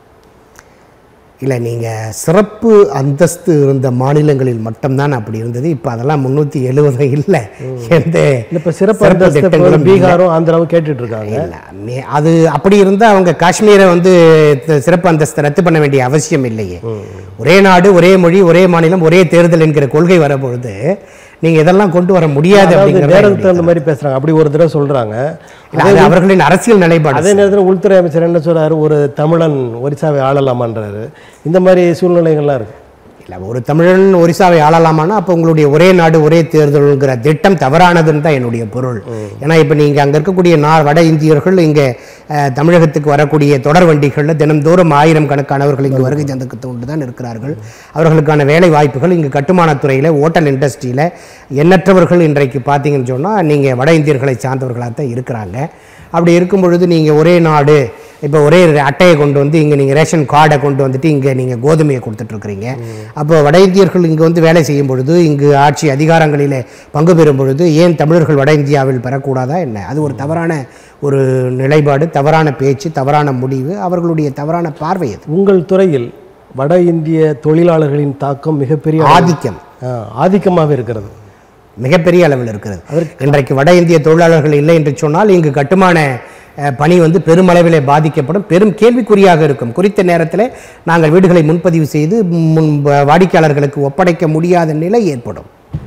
இல்லை நீங்கள் சிறப்பு அந்தஸ்து இருந்த மாநிலங்களில் மட்டும்தான் அப்படி இருந்தது இப்போ அதெல்லாம் முந்நூற்றி எழுபது இல்லை எந்த இல்ல இப்ப சிறப்பு சிறப்பு அந்தஸ்து இப்ப திட்டங்களும் பீகாரும் ஆந்திராவும் கேட்டுட்டு இருக்காங்க இல்லை மே- அது அப்படி இருந்தால் அவங்க காஷ்மீரை வந்து த- சிறப்பு அந்தஸ்தை ரத்து பண்ண வேண்டிய அவசியம் இல்லையே ஒரே நாடு ஒரே மொழி ஒரே மாநிலம் ஒரே தேர்தல் என்கிற கொள்கை வரப்பொழுது நீங்கள் இதெல்லாம் கொண்டு வர முடியாது அதாவது அப்படிங்கிறது நேரத்துக்கு தகுந்த மாதிரி பேசுறாங்க அப்படி ஒரு தடவை சொல்றாங்க இல்ல, அது அவர்களின் அரசியல் நிலைப்பாடு அதே நேரத்தில் உள்துறை அமைச்சர் என்ன சொல்றாரு ஒரு தமிழன் ஒரிசாவை ஆளலாமான்றாரு இந்த மாதிரி சூழ்நிலைகள்லாம் இருக்கு இல்லை ஒரு தமிழன் ஒரிசாவை ஆளலாமான்னா அப்போ உங்களுடைய ஒரே நாடு ஒரே தேர்தல்ங்கிற திட்டம் தவறானதுன்னு தான் என்னுடைய பொருள் ஏன்னா இப்போ நீங்கள் அங்கே இருக்கக்கூடிய நா வட இந்தியர்கள் இங்கே அஹ், தமிழகத்துக்கு வரக்கூடிய தொடர் வண்டிகளில் தினந்தோறும் ஆயிரம் கணக்கானவர்கள் இங்கு வருகை தந்துக்கு கொண்டு தான் இருக்கிறார்கள் அவர்களுக்கான வேலை வாய்ப்புகள் இங்கு கட்டுமானத்துறையில் ஓட்டல் இண்டஸ்ட்ரியில் எண்ணற்றவர்கள் இன்றைக்கு பார்த்தீங்கன்னு சொன்னால் நீங்கள் வட இந்தியர்களை சார்ந்தவர்களாக தான் இருக்கிறாங்க அப்படி இருக்கும் பொழுது நீங்கள் ஒரே நாடு இப்போ ஒரே அட்டையை கொண்டு வந்து இங்கே நீங்கள் ரேஷன் கார்டை கொண்டு வந்துட்டு இங்கே நீங்கள் கோதுமையை கொடுத்துட்ருக்குறீங்க அப்போ வட இந்தியர்கள் இங்கே வந்து வேலை செய்யும் பொழுது இங்கு ஆட்சி அதிகாரங்களிலே பங்கு பெறும் பொழுது ஏன் தமிழர்கள் வட இந்தியாவில் பெறக்கூடாதா என்ன அது ஒரு தவறான ஒரு நிலைப்பாடு தவறான பேச்சு தவறான முடிவு அவர்களுடைய தவறான பார்வை அது உங்கள் துறையில் வட இந்திய தொழிலாளர்களின் தாக்கம் மிகப்பெரிய அளவில், ஆதிக்கம் ஆ, ஆதிக்கமாக இருக்கிறது மிகப்பெரிய அளவில் இருக்கிறது இன்றைக்கு வட இந்திய தொழிலாளர்கள் இல்லை என்று சொன்னால் இங்கு கட்டுமான அஹ், பணி வந்து பெருமளவிலே பாதிக்கப்படும் பெரும் கேள்விக்குறியாக இருக்கும் குறித்த நேரத்தில் நாங்கள் வீடுகளை முன்பதிவு செய்து முன் வாடிக்கையாளர்களுக்கு ஒப்படைக்க முடியாத நிலை ஏற்படும்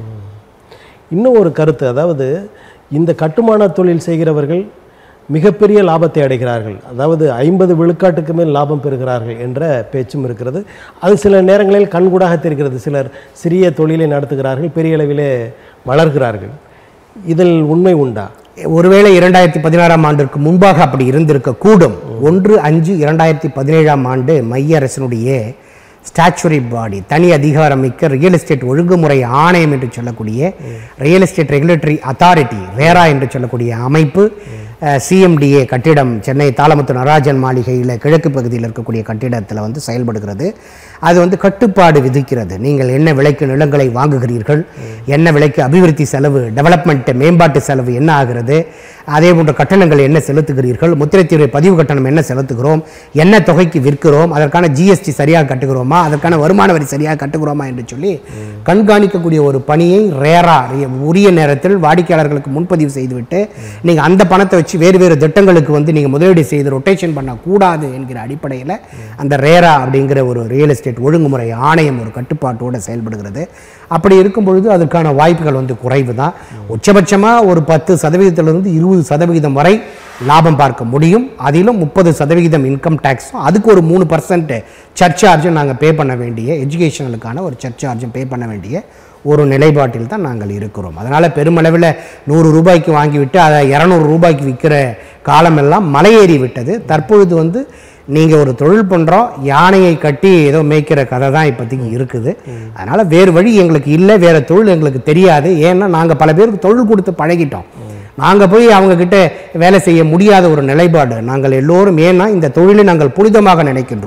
இன்னும் ஒரு கருத்து அதாவது இந்த கட்டுமான தொழில் செய்கிறவர்கள் மிகப்பெரிய லாபத்தை அடைகிறார்கள் அதாவது ஐம்பது விழுக்காட்டுக்கு மேல் லாபம் பெறுகிறார்கள் என்ற பேச்சும் இருக்கிறது அது சில நேரங்களில் கண்கூடாக தெரிகிறது சிலர் சிறிய தொழிலை நடத்துகிறார்கள் பெரிய அளவிலே வளர்கிறார்கள் இதில் உண்மை உண்டா ஒருவேளை இரண்டாயிரத்தி பதினாறாம் ஆண்டிற்கு முன்பாக அப்படி இருந்திருக்க கூடும் ஒன்று அஞ்சு இரண்டாயிரத்தி பதினேழாம் ஆண்டு மைய அரசினுடைய ஸ்டாச்சுரி பாடி தனி அதிகாரம் மிக்க ரியல் எஸ்டேட் ஒழுங்குமுறை ஆணையம் என்று சொல்லக்கூடிய ரியல் எஸ்டேட் ரெகுலேட்டரி அத்தாரிட்டி ரேரா என்று சொல்லக்கூடிய அமைப்பு சிஎம்டிஏ கட்டிடம் சென்னை தாளமுத்து நடராஜன் மாளிகையில் கிழக்கு பகுதியில் இருக்கக்கூடிய கட்டிடத்தில் வந்து செயல்படுகிறது அது வந்து கட்டுப்பாடு விதிக்கிறது நீங்கள் என்ன விலைக்கு நிலங்களை வாங்குகிறீர்கள் என்ன விலைக்கு அபிவிருத்தி செலவு டெவலப்மெண்ட் மேம்பாட்டு செலவு என்ன ஆகிறது அதே போன்ற கட்டணங்கள் என்ன செலுத்துகிறீர்கள் முத்திரைத்தீர்வை பதிவு கட்டணம் என்ன செலுத்துகிறோம் என்ன தொகைக்கு விற்கிறோம் அதற்கான ஜிஎஸ்டி சரியாக கட்டுகிறோமா அதற்கான வருமான வரி சரியாக கட்டுகிறோமா என்று சொல்லி கண்காணிக்கக்கூடிய ஒரு பணியை ரேரா உரிய நேரத்தில் வாடிக்கையாளர்களுக்கு முன்பதிவு செய்துவிட்டு நீங்கள் அந்த பணத்தை வச்சு வேறு வேறு திட்டங்களுக்கு வந்து நீங்கள் முதலீடு செய்து ரொட்டேஷன் பண்ணக்கூடாது என்கிற அடிப்படையில் அந்த ரேரா அப்படிங்கிற ஒரு ரியல் எஸ்டேட் ஒழுங்குமுறை ஆணையம் ஒரு கட்டுப்பாட்டோடு செயல்படுகிறது அப்படி இருக்கும் பொழுது அதற்கான வாய்ப்புகள் வந்து குறைவு தான் உச்சபட்சமாக ஒரு பத்து சதவீதத்திலிருந்து இருபது சதவிகிதம் வரை லாபம் பார்க்க முடியும் அதிலும் முப்பது சதவிகிதம் இன்கம் டேக்ஸும் அதுக்கு ஒரு மூணு பர்சன்ட் சர்ச்சார்ஜும் நாங்கள் பே பண்ண வேண்டிய எஜுகேஷனலுக்கான ஒரு சர்ச்சார்ஜும் பே பண்ண வேண்டிய ஒரு நிலைப்பாட்டில் தான் நாங்கள் இருக்கிறோம் அதனால் பெருமளவில் நூறு ரூபாய்க்கு வாங்கிவிட்டு அதை இரநூறு ரூபாய்க்கு விற்கிற காலமெல்லாம் மலையேறி விட்டது தற்பொழுது வந்து நீங்கள் ஒரு தொழில் பண்ணுறோம் யானையை கட்டி ஏதோ மேய்க்கிற கதை தான் இப்போதைக்கு இருக்குது அதனால் வேறு வழி எங்களுக்கு இல்லை வேறு தொழில் எங்களுக்கு தெரியாது ஏன்னா நாங்கள் பல பேருக்கு தொழில் கொடுத்து பழகிட்டோம் நாங்கள் போய் அவங்க கிட்ட வேலை செய்ய முடியாத ஒரு நிலைப்பாடு நாங்கள் எல்லோரும் ஏன்னா இந்த தொழிலை நாங்கள் புனிதமாக நினைக்கின்றோம்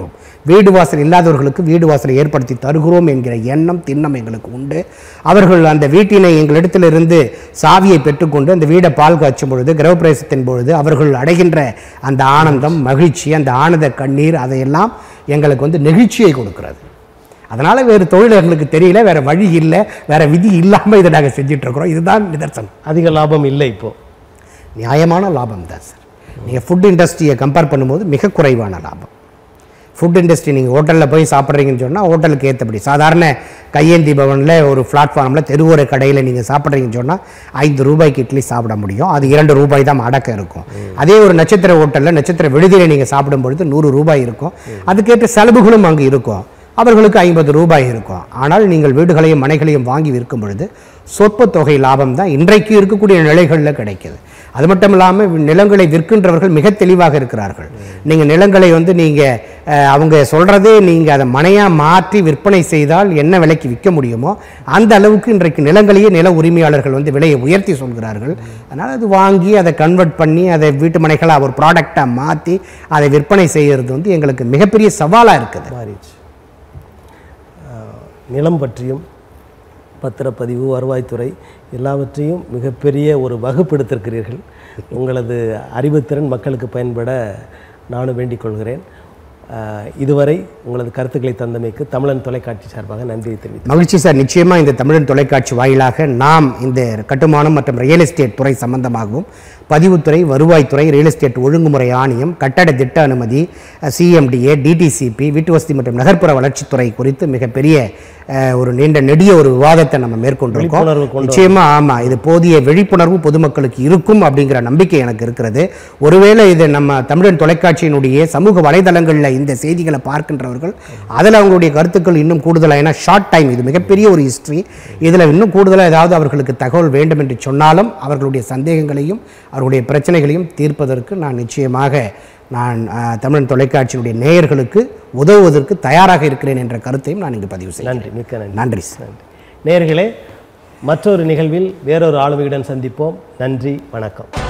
வீடு வாசல் இல்லாதவர்களுக்கு வீடு வாசலை ஏற்படுத்தி தருகிறோம் என்கிற எண்ணம் திண்ணம் எங்களுக்கு உண்டு அவர்கள் அந்த வீட்டினை எங்களிடத்திலிருந்து சாவியை பெற்றுக்கொண்டு அந்த வீடை பால் காய்ச்சும் பொழுது கிரகப்பிரவேசத்தின் பொழுது அவர்கள் அடைகின்ற அந்த ஆனந்தம் மகிழ்ச்சி அந்த ஆனந்த கண்ணீர் அதையெல்லாம் எங்களுக்கு வந்து நெகிழ்ச்சியை கொடுக்கிறது அதனால் வேறு தொழில் எங்களுக்கு தெரியல வேறு வழி இல்லை வேறு விதி இல்லாமல் இதை நாங்கள் செஞ்சிட்ருக்குறோம் இதுதான் நிதர்சனம் அதிக லாபம் இல்லை இப்போ நியாயமான லாபம் தான் சார் நீங்கள் ஃபுட் இண்டஸ்ட்ரியை கம்பேர் பண்ணும்போது மிக குறைவான லாபம் ஃபுட் இண்டஸ்ட்ரி நீங்கள் ஹோட்டலில் போய் சாப்பிட்றீங்கன்னு சொன்னால் ஹோட்டலுக்கு ஏற்றபடி சாதாரண கையேந்தி பவனில் ஒரு பிளாட்ஃபார்மில் தெருவோர கடையில் நீங்கள் சாப்பிட்றீங்கன்னு சொன்னால் ஐந்து ரூபாய்க்கு இட்லி சாப்பிட முடியும் அது இரண்டு ரூபாய் தான் அடக்கம் இருக்கும் அதே ஒரு நட்சத்திர ஹோட்டலில் நட்சத்திர விடுதியில் நீங்கள் சாப்பிடும் பொழுது நூறு ரூபாய் இருக்கும் அதுக்கேற்ற செலவுகளும் அங்கே இருக்கும் அவர்களுக்கு ஐம்பது ரூபாய் இருக்கும் ஆனால் நீங்கள் வீடுகளையும் மனைகளையும் வாங்கி விற்கும் பொழுது சொற்ப தொகை லாபம் தான் இன்றைக்கு இருக்கக்கூடிய நிலைகளில் கிடைக்குது அது மட்டும் இல்லாமல் நிலங்களை விற்கின்றவர்கள் மிக தெளிவாக இருக்கிறார்கள் நீங்கள் நிலங்களை வந்து நீங்கள் அவங்க சொல்கிறதே நீங்கள் அதை மனையாக மாற்றி விற்பனை செய்தால் என்ன விலைக்கு விற்க முடியுமோ அந்த அளவுக்கு இன்றைக்கு நிலங்களையே நில உரிமையாளர்கள் வந்து விலையை உயர்த்தி சொல்கிறார்கள் அதனால் அது வாங்கி அதை கன்வெர்ட் பண்ணி அதை வீட்டு மனைகளாக ஒரு ப்ராடக்டாக மாற்றி அதை விற்பனை செய்கிறது வந்து எங்களுக்கு மிகப்பெரிய சவாலாக இருக்குது மாறிடுச்சு ஆஹ், நிலம் பற்றியும் பத்திரப்பதிவு வருவாய்த்துறை எல்லாவற்றையும் மிகப்பெரிய ஒரு வகுப்பெடுத்திருக்கிறீர்கள் உங்களது அறிவுத்திறன் மக்களுக்கு பயன்பட நானும் வேண்டிக் கொள்கிறேன் ஆஹ், இதுவரை உங்களது கருத்துக்களை தந்தமைக்கு தமிழன் தொலைக்காட்சி சார்பாக நன்றியை தெரிவித்து மகிழ்ச்சி சார் நிச்சயமாக இந்த தமிழன் தொலைக்காட்சி வாயிலாக நாம் இந்த கட்டுமானம் மற்றும் ரியல் எஸ்டேட் துறை சம்பந்தமாகவும் பதிவுத்துறை வருவாய்த்துறை ரியல் எஸ்டேட் ஒழுங்குமுறை ஆணையம் கட்டட திட்ட அனுமதி சிஎம்டிஏ டிடிசிபி வீட்டு வசதி மற்றும் நகர்ப்புற வளர்ச்சித்துறை குறித்து மிகப்பெரிய அஹ், ஒரு நீண்ட நெடிய ஒரு விவாதத்தை நம்ம மேற்கொண்டிருக்கோம் விழிப்புணர்வு கொண்டு நிச்சயமா ஆமா இது போதிய விழிப்புணர்வு பொதுமக்களுக்கு இருக்கும் அப்படிங்கிற நம்பிக்கை எனக்கு இருக்கிறது ஒருவேளை இது நம்ம தமிழன் தொலைக்காட்சியினுடைய சமூக வலைதளங்களில் இந்த செய்திகளை பார்க்கின்றவர்கள் அதில் அவங்களுடைய கருத்துக்கள் இன்னும் கூடுதலாக ஏன்னா ஷார்ட் டைம் இது மிகப்பெரிய ஒரு ஹிஸ்ட்ரி இதில் இன்னும் கூடுதலாக ஏதாவது அவர்களுக்கு தகவல் வேண்டும் என்று சொன்னாலும் அவர்களுடைய சந்தேகங்களையும் அவர்களுடைய பிரச்சனைகளையும் தீர்ப்பதற்கு நான் நிச்சயமாக நான் அஹ், தமிழன் தொலைக்காட்சியினுடைய நேயர்களுக்கு உதவுவதற்கு தயாராக இருக்கிறேன் என்ற கருத்தையும் நான் இங்கு பதிவு செய்கிறேன் நன்றி மிக்க நன்றி நன்றி சார் நன்றி நேயர்களே மற்றொரு நிகழ்வில் வேறொரு ஆளுமையுடன் சந்திப்போம் நன்றி வணக்கம்